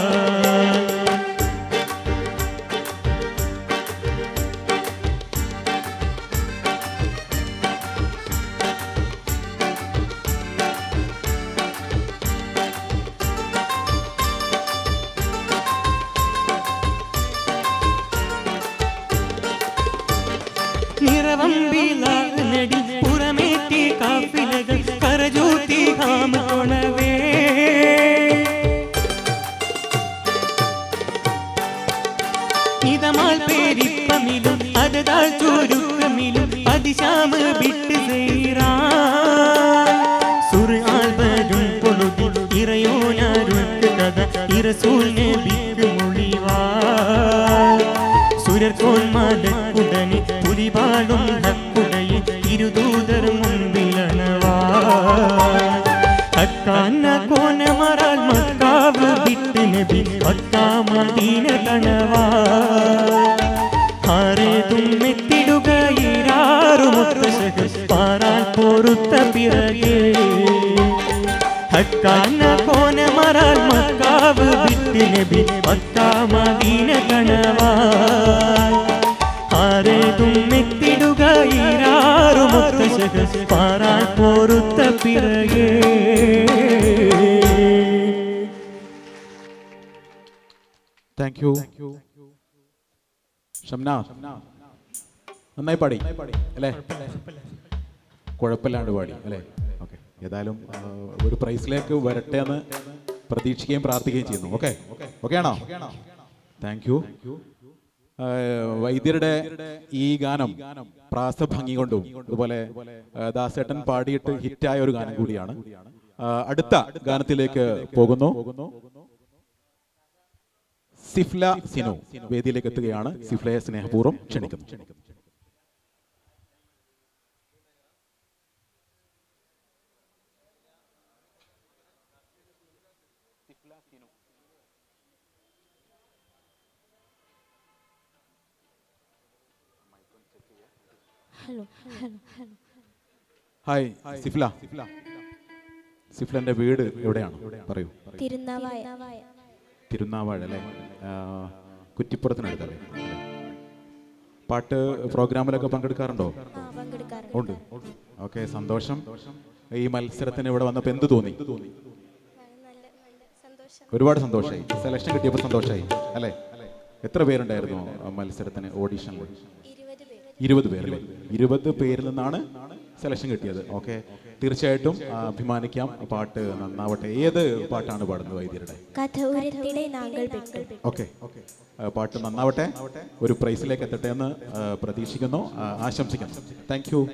നിറവമ്പിലാനടി പുറമേറ്റി കാപ്പിലകൾ കരജൂത്തി കാമണവേ നിതമാൽ പേരിപ്പമിലും അതതാൾ ചുരുക്കമിലും അതിശാമ വിട്ട് സീറാ സുറാൽവരും പൊളുതി ഇറയോനാരുക്ക് കഥ ഇറസൂൽ നബിക്ക് മൊഴിവാ സുരർക്കോന്മാലക്കുടനെ പുലിവാളും ഹക്കുടയെ ഇരുദൂതർ മുൻപിലണവാ അക്കാന്ന കോനമറാൽ മക്കാവ് വിട്ട് നബി മക്കാ മദീന കണവാ ആരേതും മെത്തിടുകയിരാറുമൊത്ത പാറാൻ പൊറുത്ത പിറകേ ഹക്കാന കോനമറാൽ മക്കാവ് വിട്ട് നബി മക്കാ മദീന കണവാ ആരേതും മെത്തിടുകയിരാറുമൊത്ത പാറാൻ പൊറുത്ത പിറകേ താങ്ക് യു ഷംന നന്നായി പാടി അല്ലേ കുഴപ്പമില്ലാണ്ട് പാടി അല്ലേ ഓക്കെ ഏതായാലും ആ, ഒരു പ്രൈസിലേക്ക് വരട്ടെ എന്ന് പ്രതീക്ഷിക്കുകയും പ്രാർത്ഥിക്കുകയും ചെയ്യുന്നു ഓക്കെ ഓക്കെ ആണോ താങ്ക് യു വൈദ്യരുടെ ഈ ഗാനം പ്രാസഭംഗി കൊണ്ടും അതുപോലെ ആ, ദാസേട്ടൻ പാടിയിട്ട് ഹിറ്റായ ഒരു ഗാനം കൂടിയാണ് ആ, അടുത്ത ഗാനത്തിലേക്ക് പോകുന്നു സിഫ്ല സിനു വേദിയിലേക്ക് എത്തുകയാണ് സിഫ്ലയെ സ്നേഹപൂർവ്വം ക്ഷണിക്കുന്നു hello hello hello hi Sifla സിഫ്ലന്റെ വീട് എവിടെയാണ് പറയൂ തിരുനാവായ തിരുനാവാഴ അല്ലേ ആ, കുറ്റിപ്പുറത്തിനടുത്തല്ലേ അല്ലേ? പാട്ട് പ്രോഗ്രാമിലൊക്കെ പങ്കെടുക്കാറുണ്ടോ പങ്കെടുക്കാറുണ്ട് ഉണ്ട് ഓക്കെ സന്തോഷം ഈ മത്സരത്തിന് ഇവിടെ വന്നപ്പോൾ എന്ത് തോന്നി ഒരുപാട് സന്തോഷമായി സെലക്ഷൻ കിട്ടിയപ്പോൾ സന്തോഷമായി അല്ലേ എത്ര പേരുണ്ടായിരുന്നു ആ മത്സരത്തിന് ഓഡീഷനിൽ ഇരുപത് പേരല്ലേ ഇരുപത് പേരിൽ നിന്നാണ് സെലക്ഷൻ കിട്ടിയത് ഓക്കെ തീർച്ചയായിട്ടും ആ, അഭിമാനിക്കാം പാട്ട് നന്നാവട്ടെ ഏത് പാട്ടാണ് പാടുന്നത് വൈദ്യരുടെ കഥ ഉരത്തിടെ നാങ്കൾ പെക്കൾ ഓക്കെ പാട്ട് നന്നാവട്ടെ ഒരു പ്രൈസിലേക്ക് എത്തട്ടെ എന്ന് ആ, പ്രതീക്ഷിക്കുന്നു ആ, ആശംസിക്കുന്നു thank you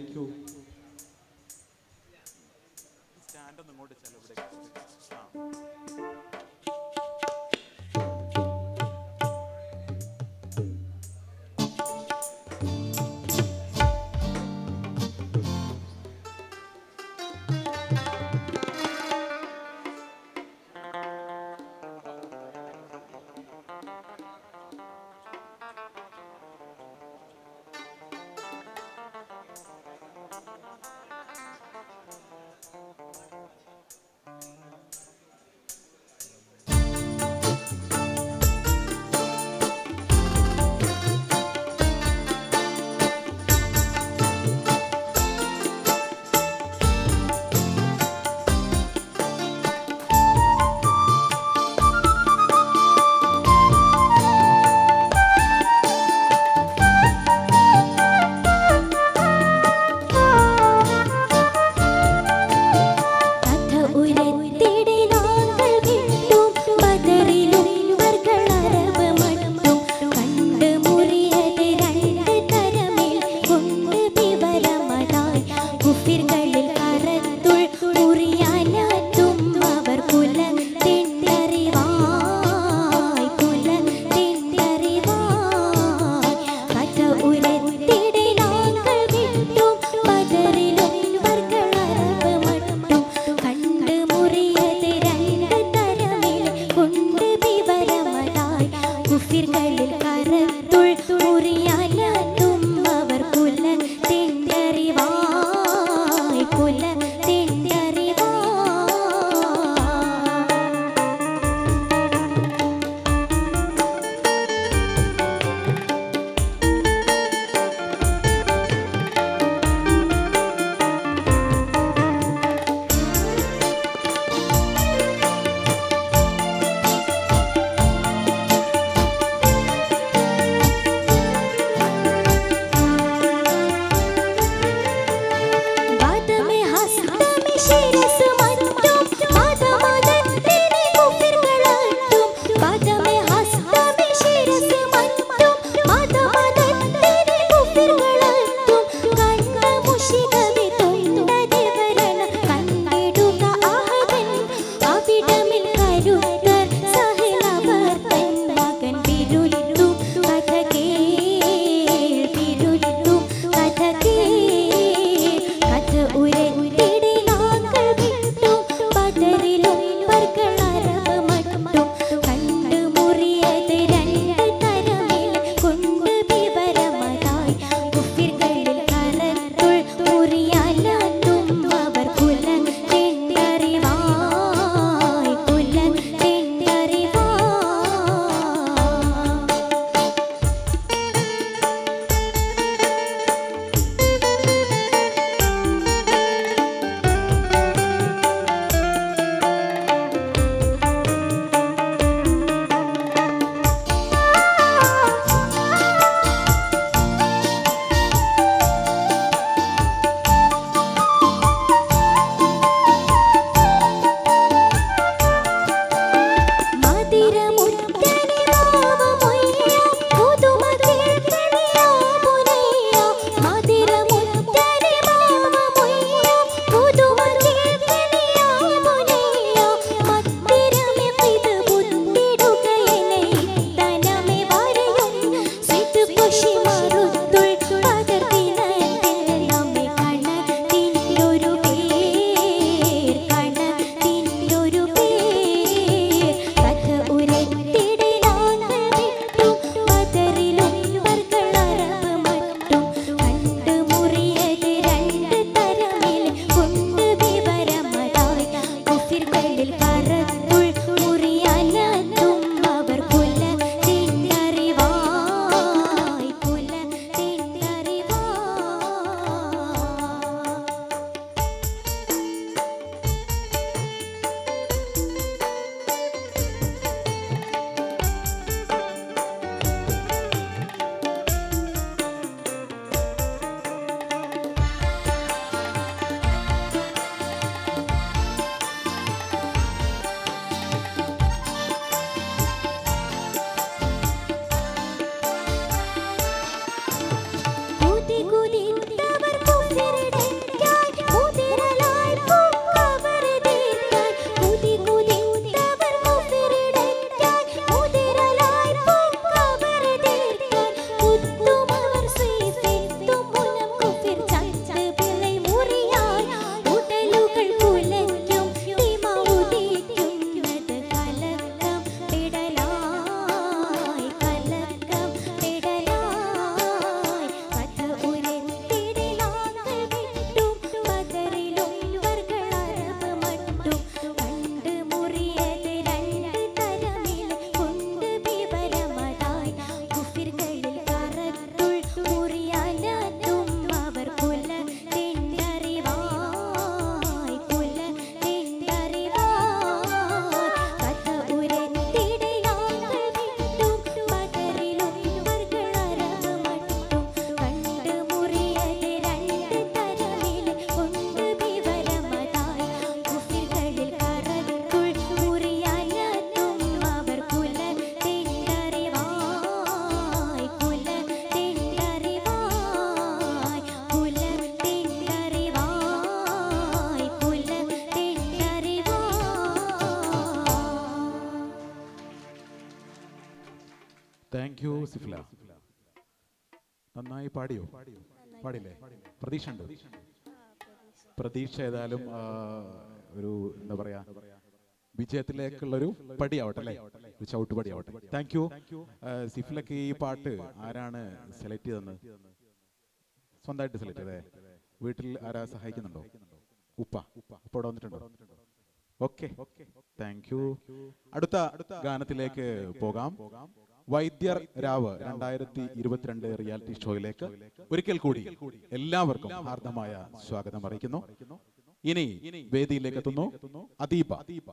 thank you Sifla നന്നായി പാടിയോ പാടില്ലേ പ്രതീക്ഷ ഉണ്ട് പ്രതീക്ഷ ഏതായാലും ആ, ഒരു എന്താ പറയാ വിജയത്തിലേക്കുള്ളൊരു പടിയാവട്ടെ അല്ലേ ഒരു ചവിട്ട് പടിയാവട്ടെ താങ്ക് യു സിഫിലൊക്കെ ഈ പാട്ട് ആരാണ് സെലക്ട് ചെയ്തെന്ന് സ്വന്തമായിട്ട് സെലക്ട് ചെയ്തേ വീട്ടിൽ ആരാ സഹായിക്കുന്നുണ്ടോ ഉപ്പ ഉപ്പ ഉപ്പ ഇവിടെ വന്നിട്ടുണ്ടോ ഓക്കെ താങ്ക് യു അടുത്ത ഗാനത്തിലേക്ക് പോകാം വൈദ്യർ രാവ് രണ്ടായിരത്തി ഇരുപത്തിരണ്ട് റിയാലിറ്റി ഷോയിലേക്ക് ഒരിക്കൽ കൂടി എല്ലാവർക്കും ഹാർദമായ സ്വാഗതം അറിയിക്കുന്നു ഇനി വേദിയിലേക്ക് എത്തുന്നു അദീപ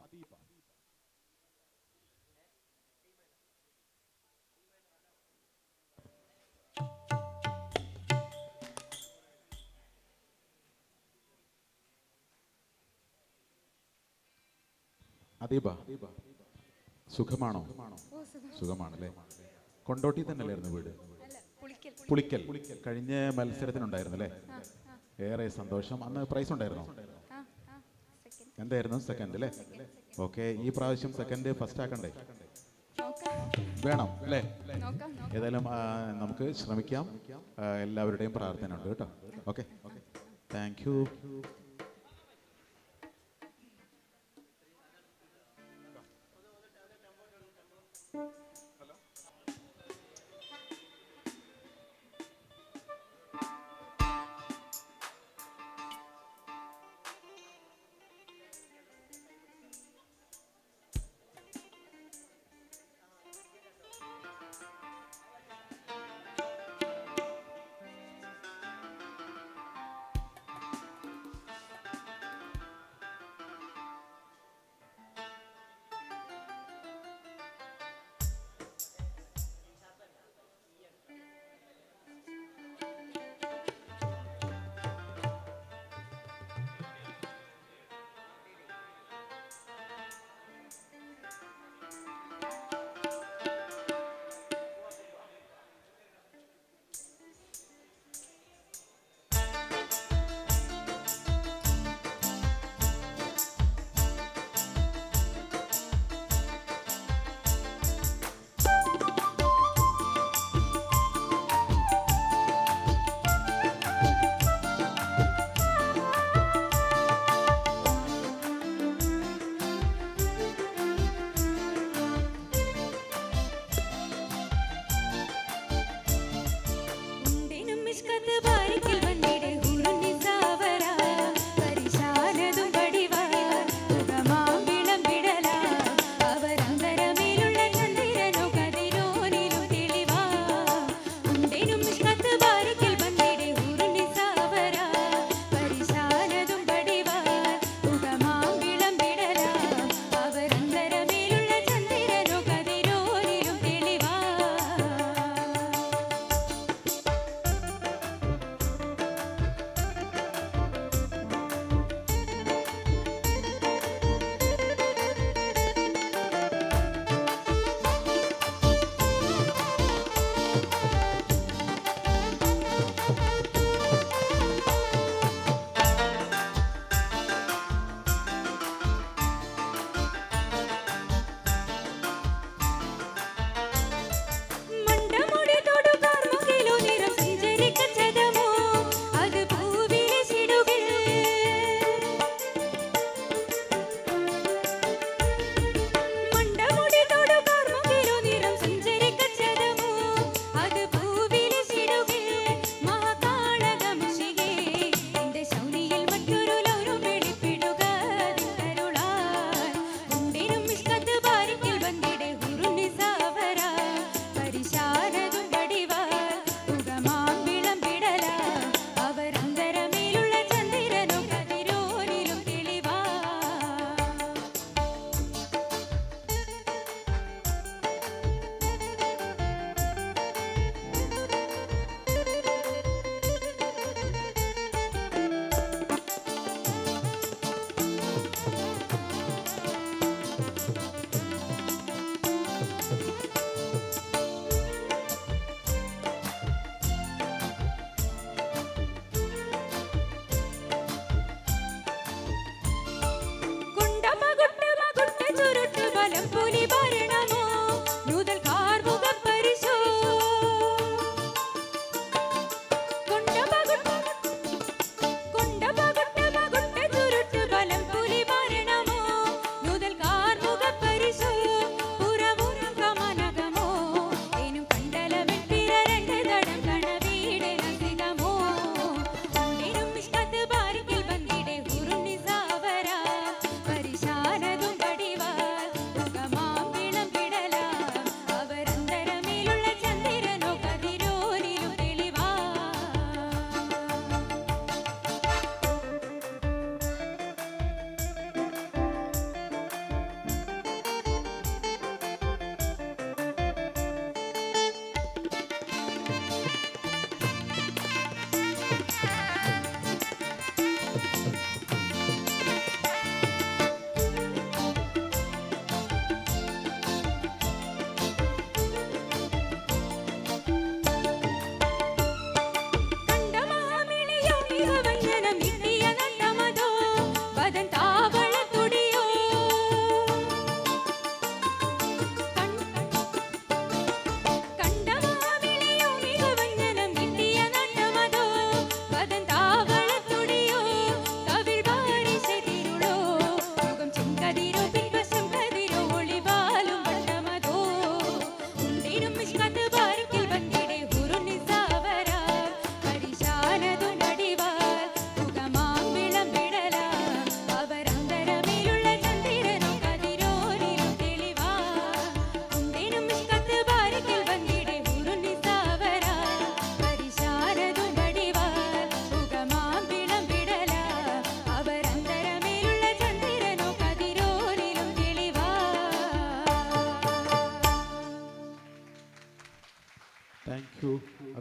അദീപ സുഖമാണോ സുഖമാണല്ലേ കൊണ്ടോട്ടി തന്നെയല്ലായിരുന്നു വീട് പുളിക്കൽ കഴിഞ്ഞ മത്സരത്തിനുണ്ടായിരുന്നു അല്ലേ ഏറെ സന്തോഷം അന്ന് പ്രൈസ് ഉണ്ടായിരുന്നോ എന്തായിരുന്നു സെക്കൻഡ് അല്ലേ ഓക്കെ ഈ പ്രാവശ്യം സെക്കൻഡ് ഫസ്റ്റ് ആക്കണ്ടേ വേണം അല്ലേ ഏതായാലും ആ, നമുക്ക് ശ്രമിക്കാം ആ, എല്ലാവരുടെയും പ്രാർത്ഥന ഉണ്ട് കേട്ടോ ഓക്കെ താങ്ക് യു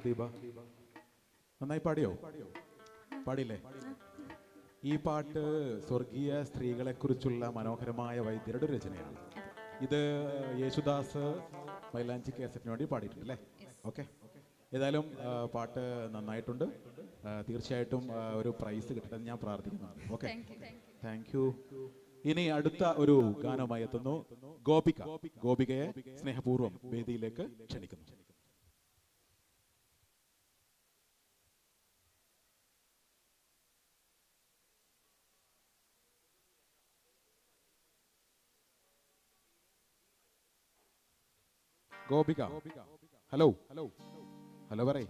പ്രദീപ നന്നായി പാടിയോ പാടിയില്ലേ ഈ പാട്ട് സ്വർഗീയ സ്ത്രീകളെ കുറിച്ചുള്ള മനോഹരമായ വൈദ്യരുടെ ഒരു രചനയാണ് ഇത് യേശുദാസ് മൈലാഞ്ചി കേസറ്റിന് വേണ്ടി പാടിയിട്ടുണ്ട് അല്ലേ ഓക്കെ ഏതായാലും ആ, പാട്ട് നന്നായിട്ടുണ്ട് ആ, തീർച്ചയായിട്ടും ആ, ഒരു പ്രൈസ് കിട്ടട്ടെ എന്ന് ഞാൻ പ്രാർത്ഥിക്കുന്നുണ്ട് ഓക്കെ താങ്ക് യു ഇനി അടുത്ത ഒരു ഗാനവുമായി എത്തുന്നു ഗോപിക ഗോപികയെ സ്നേഹപൂർവ്വം വേദിയിലേക്ക് ക്ഷണിക്കുന്നു ഗോപിക ഹലോ ഹലോ ഹലോ പറയ്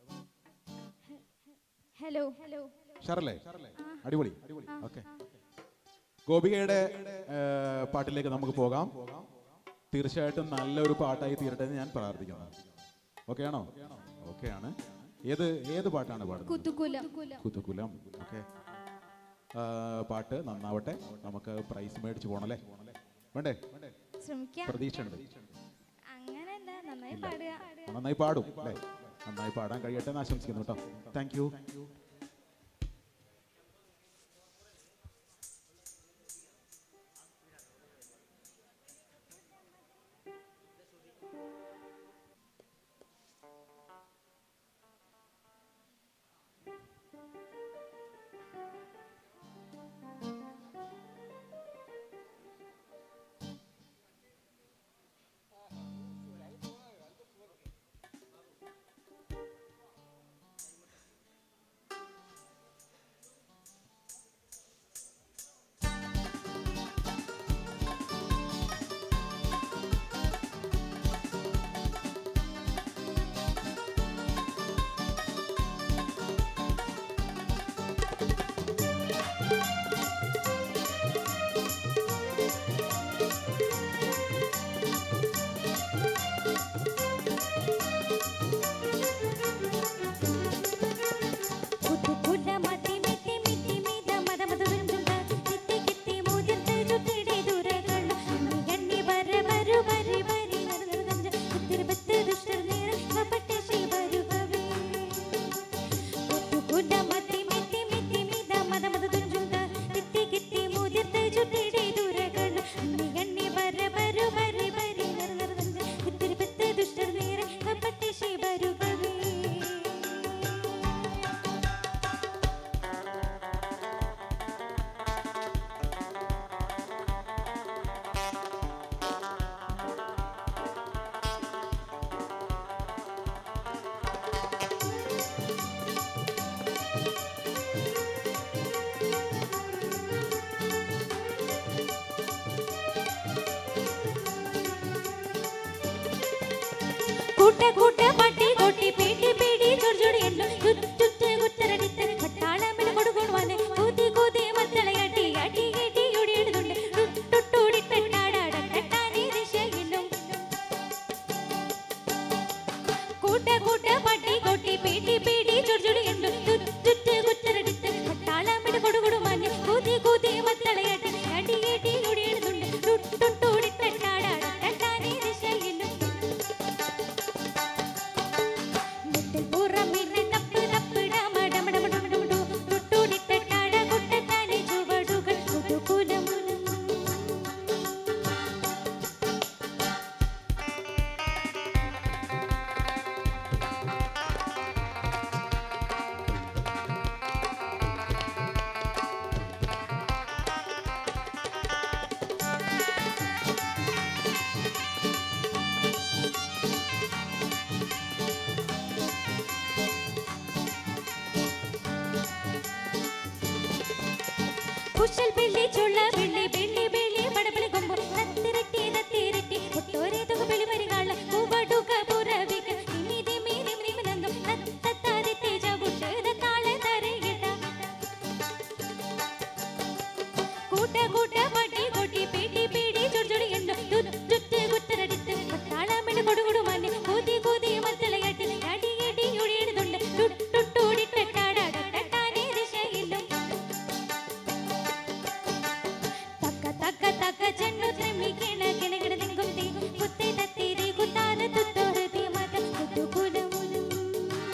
ഹലോ ഹലോ ഷറല്ലേ അടിപൊളി ഓക്കെ ഗോപികയുടെ ഏ, പാട്ടിലേക്ക് നമുക്ക് പോകാം തീർച്ചയായിട്ടും നല്ലൊരു പാട്ടായി തീരട്ടെ എന്ന് ഞാൻ പ്രാർത്ഥിക്കുന്നു ഓക്കെ ആണോ ഓക്കെ ആണ് ഏത് ഏത് പാട്ടാണ് പാടുന്നത് കുത്തുകുലം കുത്തുകുലം ഓക്കെ പാട്ട് നന്നാവട്ടെ നമുക്ക് പ്രൈസ് മേടിച്ച് പോണല്ലേ വേണ്ടേ ശ്രമിക്കാം പ്രതീക്ഷയുണ്ട് അങ്ങനല്ല നന്നായി പാടുക നന്നായി പാടും അല്ലേ നന്നായി പാടാൻ കഴിയട്ടെ എന്ന് ആശംസിക്കുന്നു കേട്ടോ താങ്ക് യു കുത്തുകുല മതി മിത്തി മിത്തി മിത മത മത വൃന്ദ കിത്തി കിത്തി മോതിർത്ത് ചുറ്റിടെ ദൂരകൾ ഗണ്ണി വര വരു വരി വരി നരനരനഞ്ച കുത്തിരുപത്ത് ദുഷ്ടർ നേര കപട്ട ശിവരു കവി കുത്തുകുല മതി മിത്തി മിത്തി മിത മത മത വൃന്ദ കിത്തി കിത്തി മോതിർത്ത് ചുറ്റിടെ ദൂരകൾ ഗണ്ണി വര വരു വരി വരി നരനരനഞ്ച കുത്തിരുപത്ത് ദുഷ്ടർ നേര കപട്ട ശിവരു കവി കൂട്ട കൂട്ട പട്ടി കൊട്ടി പീട്ടി പീടി ചൊടിച്ചൊടി എണ്ണു ചുറ്റുറ്റ് കുത്തരടിത്ത് പട്ടാളമിൽ കൊടുകൊടുവാന് കൂതി കൂതി മത്തളയട്ടി അടി ഇടി ഒടിയിടുന്നുണ്ട് ടുട്ടുടിട്ടാടാട തട്ടാനി ദിശയിലും കൂട്ട കൂട്ട പട്ടി കൊട്ടി പീട്ടി പീടി ചൊടിച്ചൊടി എണ്ണു ചുറ്റുറ്റ് കുത്തരടിത്ത് പട്ടാളമിൽ കൊടുകൊടുവാന് കൂതി കൂതി മത്തളയട്ടി അടി ഇടി ഒടിയിടുന്നുണ്ട് ടുട്ടുടിട്ടാടാട തട്ടാനി ദിശയിലും മുട്ടിൽ പുറമിട്ട് തപ്പ് തപ്പ് ഡമ ഡമ ഡമ ഡമ ഡമ ഡു. തൊട്ടുടിട്ടട്ടാട കൊട്ടത്താലി ചുവടുകൾ കുതുകുലം. കുശൽ പിള്ളി ചുള്ള പിള്ളി പിള്ളി പിള്ളി പടപിളി കൊമ്പു നത്തിരട്ടി നത്തിരട്ടി ഒട്ടോരെ തുക പിളി മരികാള പൂവടുക പുറവിക ഇനിതി മീനി മീനി നന്ദം നത്തത്താരി തേജ ബുട്ട് താള തരയിട കൂട്ട കൂട്ട പട്ടി കൊട്ടി പീട്ടി പീടി ചൊടിച്ചൊടി എണ്ണു ചുറ്റ് കുത്തരടിത്ത് പട്ടാളമിന് കൊടുകൊടുമാന് കൂതി കൂതി മത്തളയട്ടി അടി അടി ഒഴിയിടുന്നുണ്ട് ടുട്ടുടിട്ടാടാട തട്ടാനി ദിശയിലും തക്ക തക്ക തക്ക ചെന്നു ത്രമിക്കണ കിണകിട നിങ്കും തീ കുത്തി തത്തിരി കുത്താന തുത്തോറ് തീ മത കുത്തുകുലം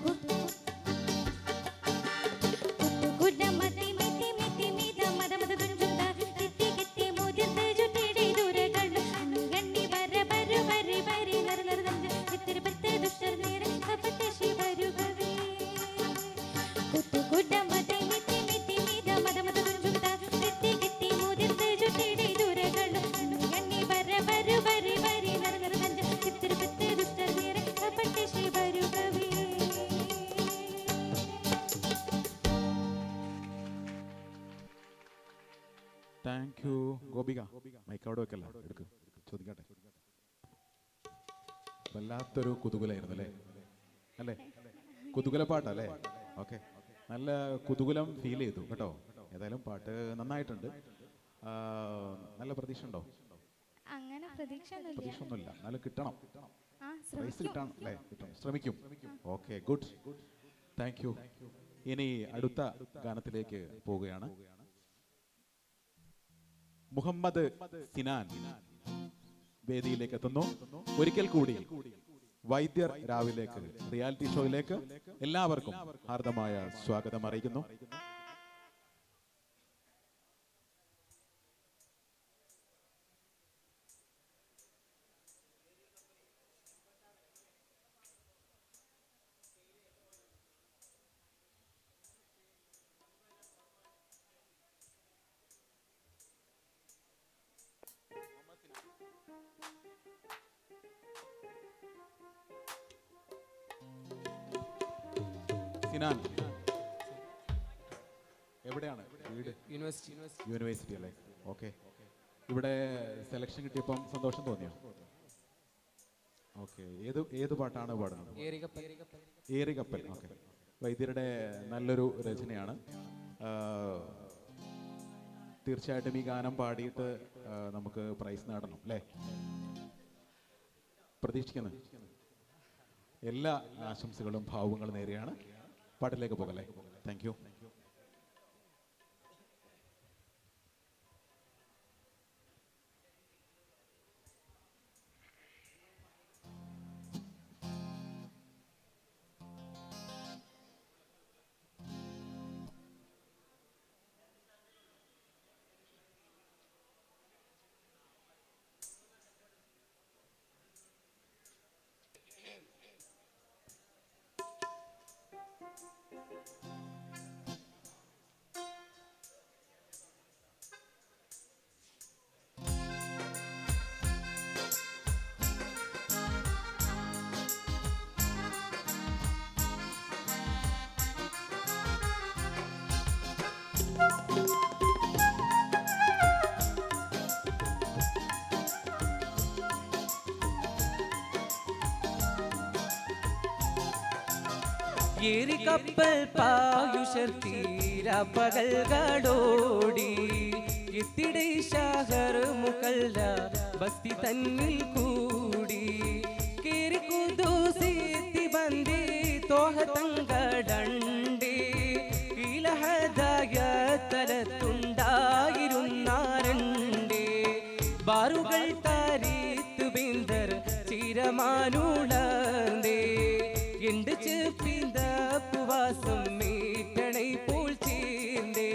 കുട്ട മതി മിതി മിതി മിത മത മത തുഞ്ചുണ്ട തിത്തി കിത്തി മോതിർത്ത് ചുറ്റിടെ ദൂരെ കണ്ടു ഗണ്ണി വര വര വര വര നര നര നര തിത്തിരി പത്ത് ദുഷ്ടർ നേരെ കപത്തെ ശിവരുകവേ കുത്തു കുട്ട മതി മിതി മിതി മിത മത മത തുഞ്ചുണ്ട തിത്തി കിത്തി മോതിർത്ത് ചുറ്റിടെ ദൂരെ കണ്ടു ഗണ്ണി വര വര വര വര നര നര നര തിത്തിരി പത്ത് ദുഷ്ടർ നേരെ കപത്തെ ശിവരുകവേ താങ്ക് യു ഗോപിക മൈക്ക് അവിടെ വെക്കല്ല എടുക്ക് ചോദിക്കട്ടെ വല്ലാത്തൊരു കുതുകുലായിരുന്നു അല്ലേ അല്ലേ കുതുകുല പാട്ടല്ലേ ഓക്കെ നല്ല കുതുകുലം ഫീൽ ചെയ്തു കേട്ടോ ഏതായാലും പാട്ട് നന്നായിട്ടുണ്ട് ആ, നല്ല പ്രതീക്ഷ ഉണ്ടോ അങ്ങനെ പ്രതീക്ഷ ഒന്നുമില്ല പ്രതീക്ഷ ഒന്നുമില്ല എന്നാലും കിട്ടണം ആ പ്രൈസ് ശ്രമിക്കും കിട്ടാൻ അല്ലേ കിട്ടണം ശ്രമിക്കും ഓക്കെ ഗുഡ് താങ്ക് യു ഇനി അടുത്ത ഗാനത്തിലേക്ക് പോവുകയാണ് മുഹമ്മദ് സിനാൻ വേദിയിലേക്ക് എത്തുന്നു ഒരിക്കൽ കൂടി വൈദ്യർ രാവിലേക്ക് റിയാലിറ്റി ഷോയിലേക്ക് എല്ലാവർക്കും ഹാർദമായ സ്വാഗതം അറിയിക്കുന്നു സിനാൻ എവിടെയാണ് വീട് യൂണിവേഴ്സിറ്റി യൂണിവേഴ്സിറ്റി അല്ലേ ഓക്കെ ഇവിടെ സെലക്ഷൻ കിട്ടിയപ്പം സന്തോഷം തോന്നിയോ ഓക്കെ ഏത് ഏത് പാട്ടാണ് പാടുന്നത് ഏറികപ്പൽ ഏറികപ്പൽ ഓക്കെ വൈദ്യരുടെ നല്ലൊരു രചനയാണ് ആ, തീർച്ചയായിട്ടും ഈ ഗാനം പാടിയിട്ട് ആ, നമുക്ക് പ്രൈസ് നേടണം അല്ലേ പ്രതീക്ഷിക്കുന്നു എല്ലാ ആശംസകളും ഭാവങ്ങളും നേരെയാണ് പാട്ടിലേക്ക് പോകല്ലേ താങ്ക് യു ഏറി കപ്പൽ പായുഷർ തീരപ്പകൽകളോടി എത്തിടെ ഷാഹർ മുക്കല്ല ബസ്തി തന്നിൽ കൂടി കേറി കുദൂസീത്തി ബന്ദി തോഹ തങ്കടണ്ടേ ഇലഹദായ തലത്തുണ്ടായിരുന്നാരണ്ടേ ബാറുകൾ താരീത്ത് ബിന്ദർ ചിരമാനുളന്തേ എണ്ട് ചെപ്പിന്ത പുവാസം മീറ്റണை പോൽ ചേർந்தே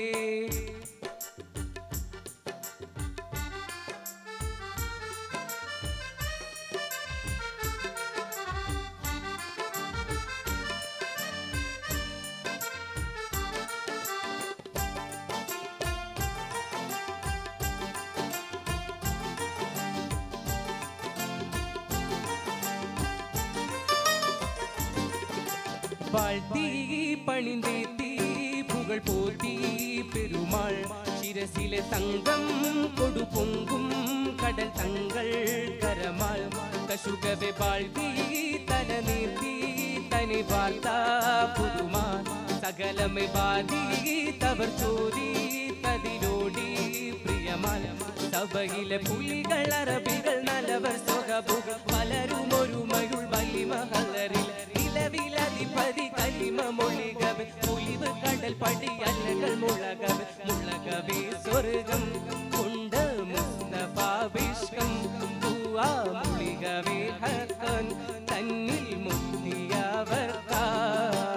வாழ்த்தி பணிந்தேத்தி புகழ் போத்தி பெருமாள் சிரசில தங்கம் கொடு பொங்கும் கடல் தங்கள் கரமால் கசுகவே வாழ்த்தி தல நீர்த்தி தனி வார்த்தா புதுமா സകലമേ ബാധി തവർ ചോദി തതിലോടി പ്രിയമാല സഭയിലെ പുലികൾ അറബികൾ നലവർ സ്വകബുകൾ പലരും ഒരു മയുൾ വലിമഹലറിൽ നിലവിലധിപതി കലിമ മൊഴികവെ ഒളിവ് കടൽ പടി അല്ലകൾ മുളകവെ മുളകവേ സ്വർഗം കൊണ്ട് മുസ്തഫാവിഷ്കം പൂവാ മുളികവേ ഹക്കൻ തന്നിൽ മുക്തിയവർക്കാ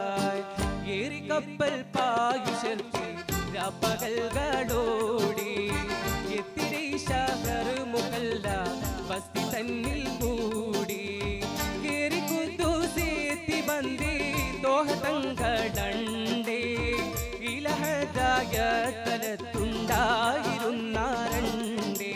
ഏറിക്കപ്പൽ പായുഷർത്തി രാപ്പകൽകളോടി എത്തിരി ഷഹർ മുകല്ല ബസ്തി തന്നിൽ കൂടി കേറി കുദ്ദൂസേത്തി ബന്ദി ദോഹതങ്കടണ്ടേ ഇലഹദായ തലത്തുണ്ടായിരുന്നാരണ്ടേ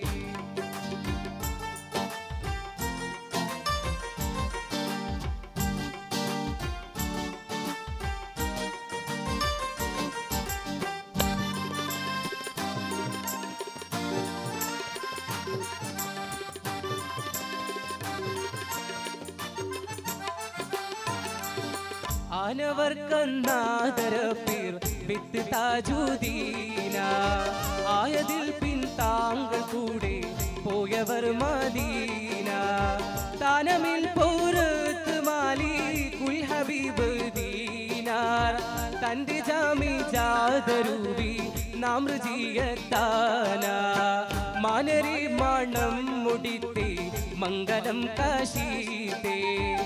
ആനവർക്കന്നാദര പേർ വിത്ത് താജുദീന ആയതിൽ പിൻ താങ്കൾ കൂടെ പോയവർ മദീന താനമിൽ പോരത്ത് മാലി കുൽ ഹബീബ് ദീനാർ തന്റെ ജാമി ജാതരൂപി നാം രുചിയത്താന മാനരി മണം മുടിത്തെ മംഗലം കാശീത്തെ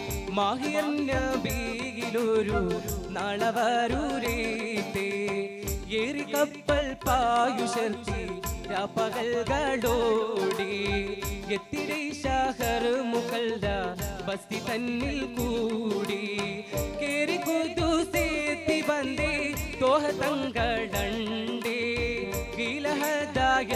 മാഹിയന്നബിയിലൊരു നളവരൂരേത്തെ ഏറി കപ്പൽ പായുഷർത്തി രാപ്പകൽകളോടി എത്തിരി ഷഹർ മുകല്ല ബസ്തി തന്നിൽ കൂടി കേറി കുദൂസേത്തി ബന്ദേ തോഹതങ്കടണ്ടേ ഗീലഹദായ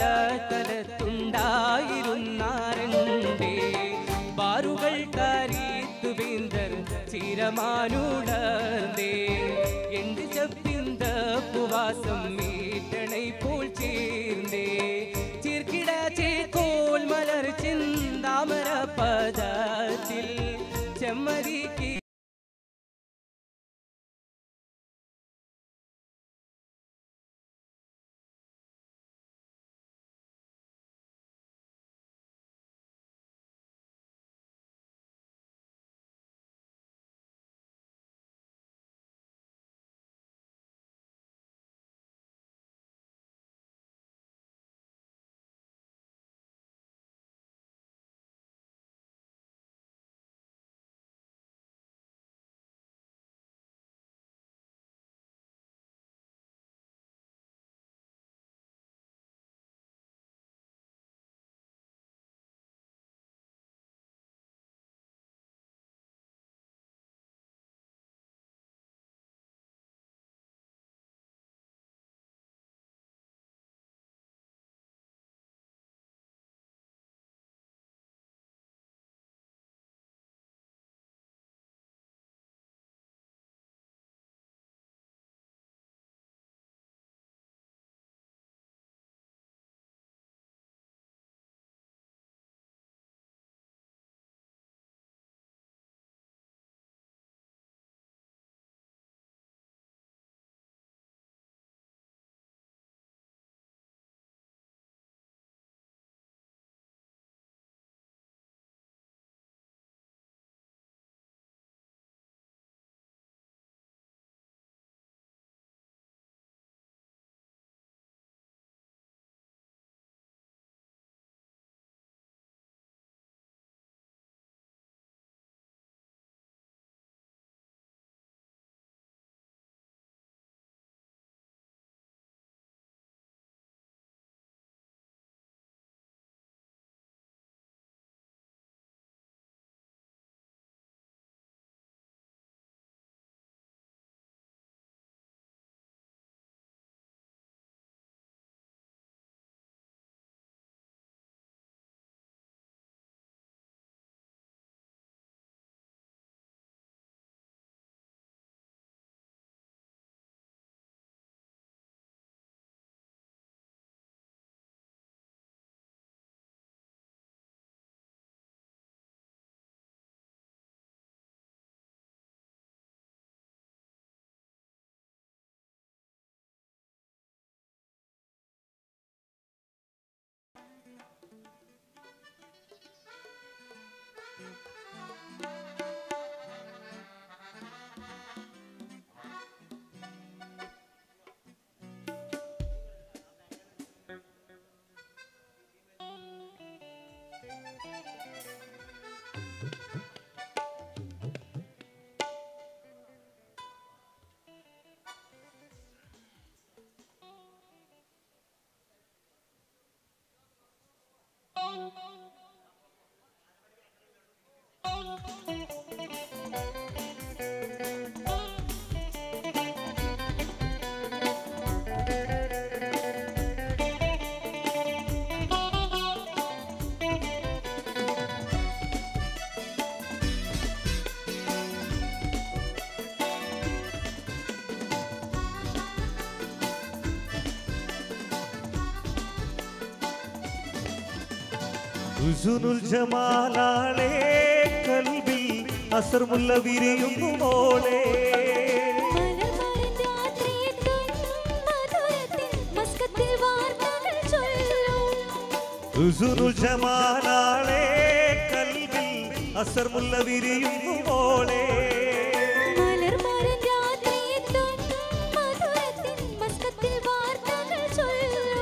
തലത്തുണ്ടായിരുന്നാരണ്ടേ ബാറുകൾ കരീത്തു വീന്തർ ചിരമാനുടർന്നേ എന്റെ ചപ്പിന്ത പുവാസം മീറ്റണை പോൽ ചേർന്നേ ചിർക്കിട ചേക്കോൽ മലർ ചിന്താമര പദത്തിൽ ചെമ്മരിക്ക് ഹുസുനുൽ ജമാലാളെ കൽബിൽ അസർമുല്ല വിരിയുന്നു മോളെ മലർമരൻ രാത്രിയെത്തും മധുരത്തിൽ മസ്കത്തിൽ വാർത്തകൾ ചൊല്ലും ഹുസുനുൽ ജമാലാളെ കൽബിൽ അസർമുല്ല വിരിയുന്നു മോളെ മലർമരൻ രാത്രിയെത്തും മധുരത്തിൽ മസ്കത്തിൽ വാർത്തകൾ ചൊല്ലും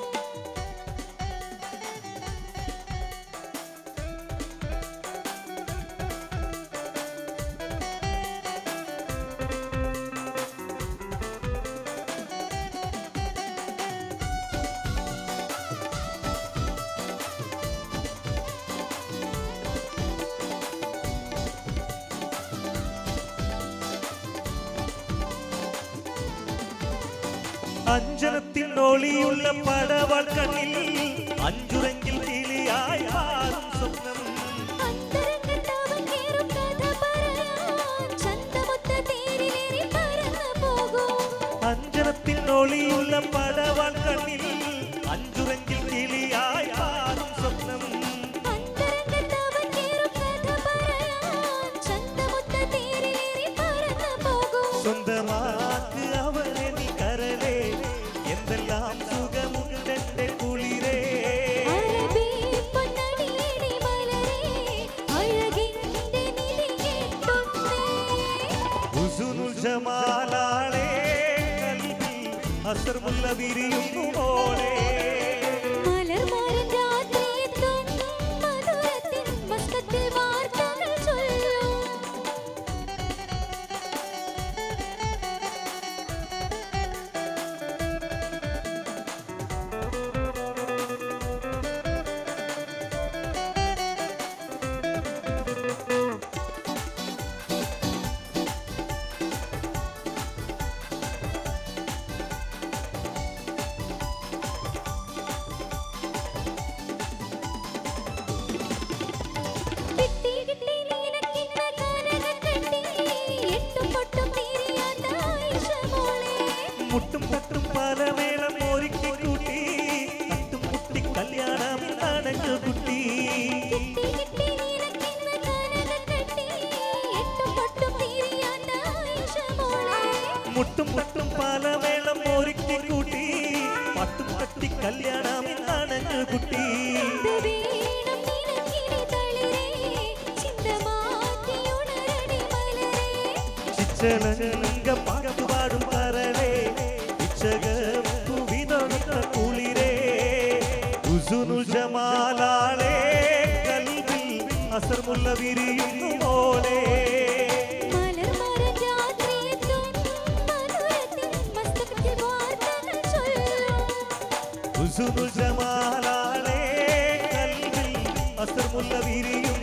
അഞ്ജനത്തിൻ ഒളിയുള്ള പടവൾ കണ്ണിൽ അഞ്ചുറങ്ങിൽ കിളിയായി മാറും സ്വപ്നം അന്തരംഗത്തവൻ കേറും കഥ പറയാൻ ചന്തമൊത്ത തേരിലേറി പറന്നു പോകും അഞ്ജനത്തിൻ ഒളിയുള്ള പടവൾ കണ്ണിൽ അഞ്ചുറങ്ങിൽ കിളിയായി മാറും സ്വപ്നം അന്തരംഗത്തവൻ കേറും കഥ പറയാൻ ചന്തമൊത്ത തേരിലേറി പറന്നു പോകും സ്വന്തമാക്ക് അവനെ നീ കരളേ എന്തെല്ലാം സുഖമുണ്ടെന്റെ കുളിരേ അറബി പൊന്നണിയിടി മലരേ അഴകിന്റെ നിധിയെത്തുന്നേ ഹുസുനുൽ ജമാലാളെ കൽബിൽ അസർമുല്ല വിരിയുന്നു മോളെ മലർമാരൻ രാത്രിയെത്തും മധുരത്തിൽ മസ്കത്തിൽ വാർത്തകൾ ചൊല്ലും കിട്ടി കിട്ടി നീനക്കിന്ന കാനകക്കട്ടി എട്ടും പൊട്ടും തീരിയാത്ത ആയിഷ മോളെ മുട്ടും തട്ടും പലവേളം ഒരുക്കി കൂട്ടി തട്ടും മുട്ടി കല്യാണം നടന്നു കുട്ടി കിട്ടി കിട്ടി നീനക്കിന്ന കാനകക്കട്ടി എട്ടും പൊട്ടും തീരിയാത്ത ആയിഷ മോളെ മുട്ടും തട്ടും പലവേളം ഒരുക്കി കൂട്ടി പട്ടും തട്ടി കല്യാണം നടന്നു കുട്ടി ഇത് വീണം നിനക്കിനി തളിരേ ചിന്തമാറ്റിയുണരടി മലരേ ചിച്ചലങ്ക പാട്ടുപാടും കരളേ ഇച്ചകുവിതൊടുത്ത കുളിരേ ഉസുനുൽ ജമാലാളെ കൽബിൽ അസർമുല്ല വിരിയുന്നു മോളെ മലർമരൻ രാത്രിയെത്തും മധുരത്തിൽ മസ്തകത്തിൽ വാർത്തകൾ ചൊല്ലും ഉസുനുൽ ജമാലാളെ കൽബിൽ അസർമുല്ല വിരിയുന്നു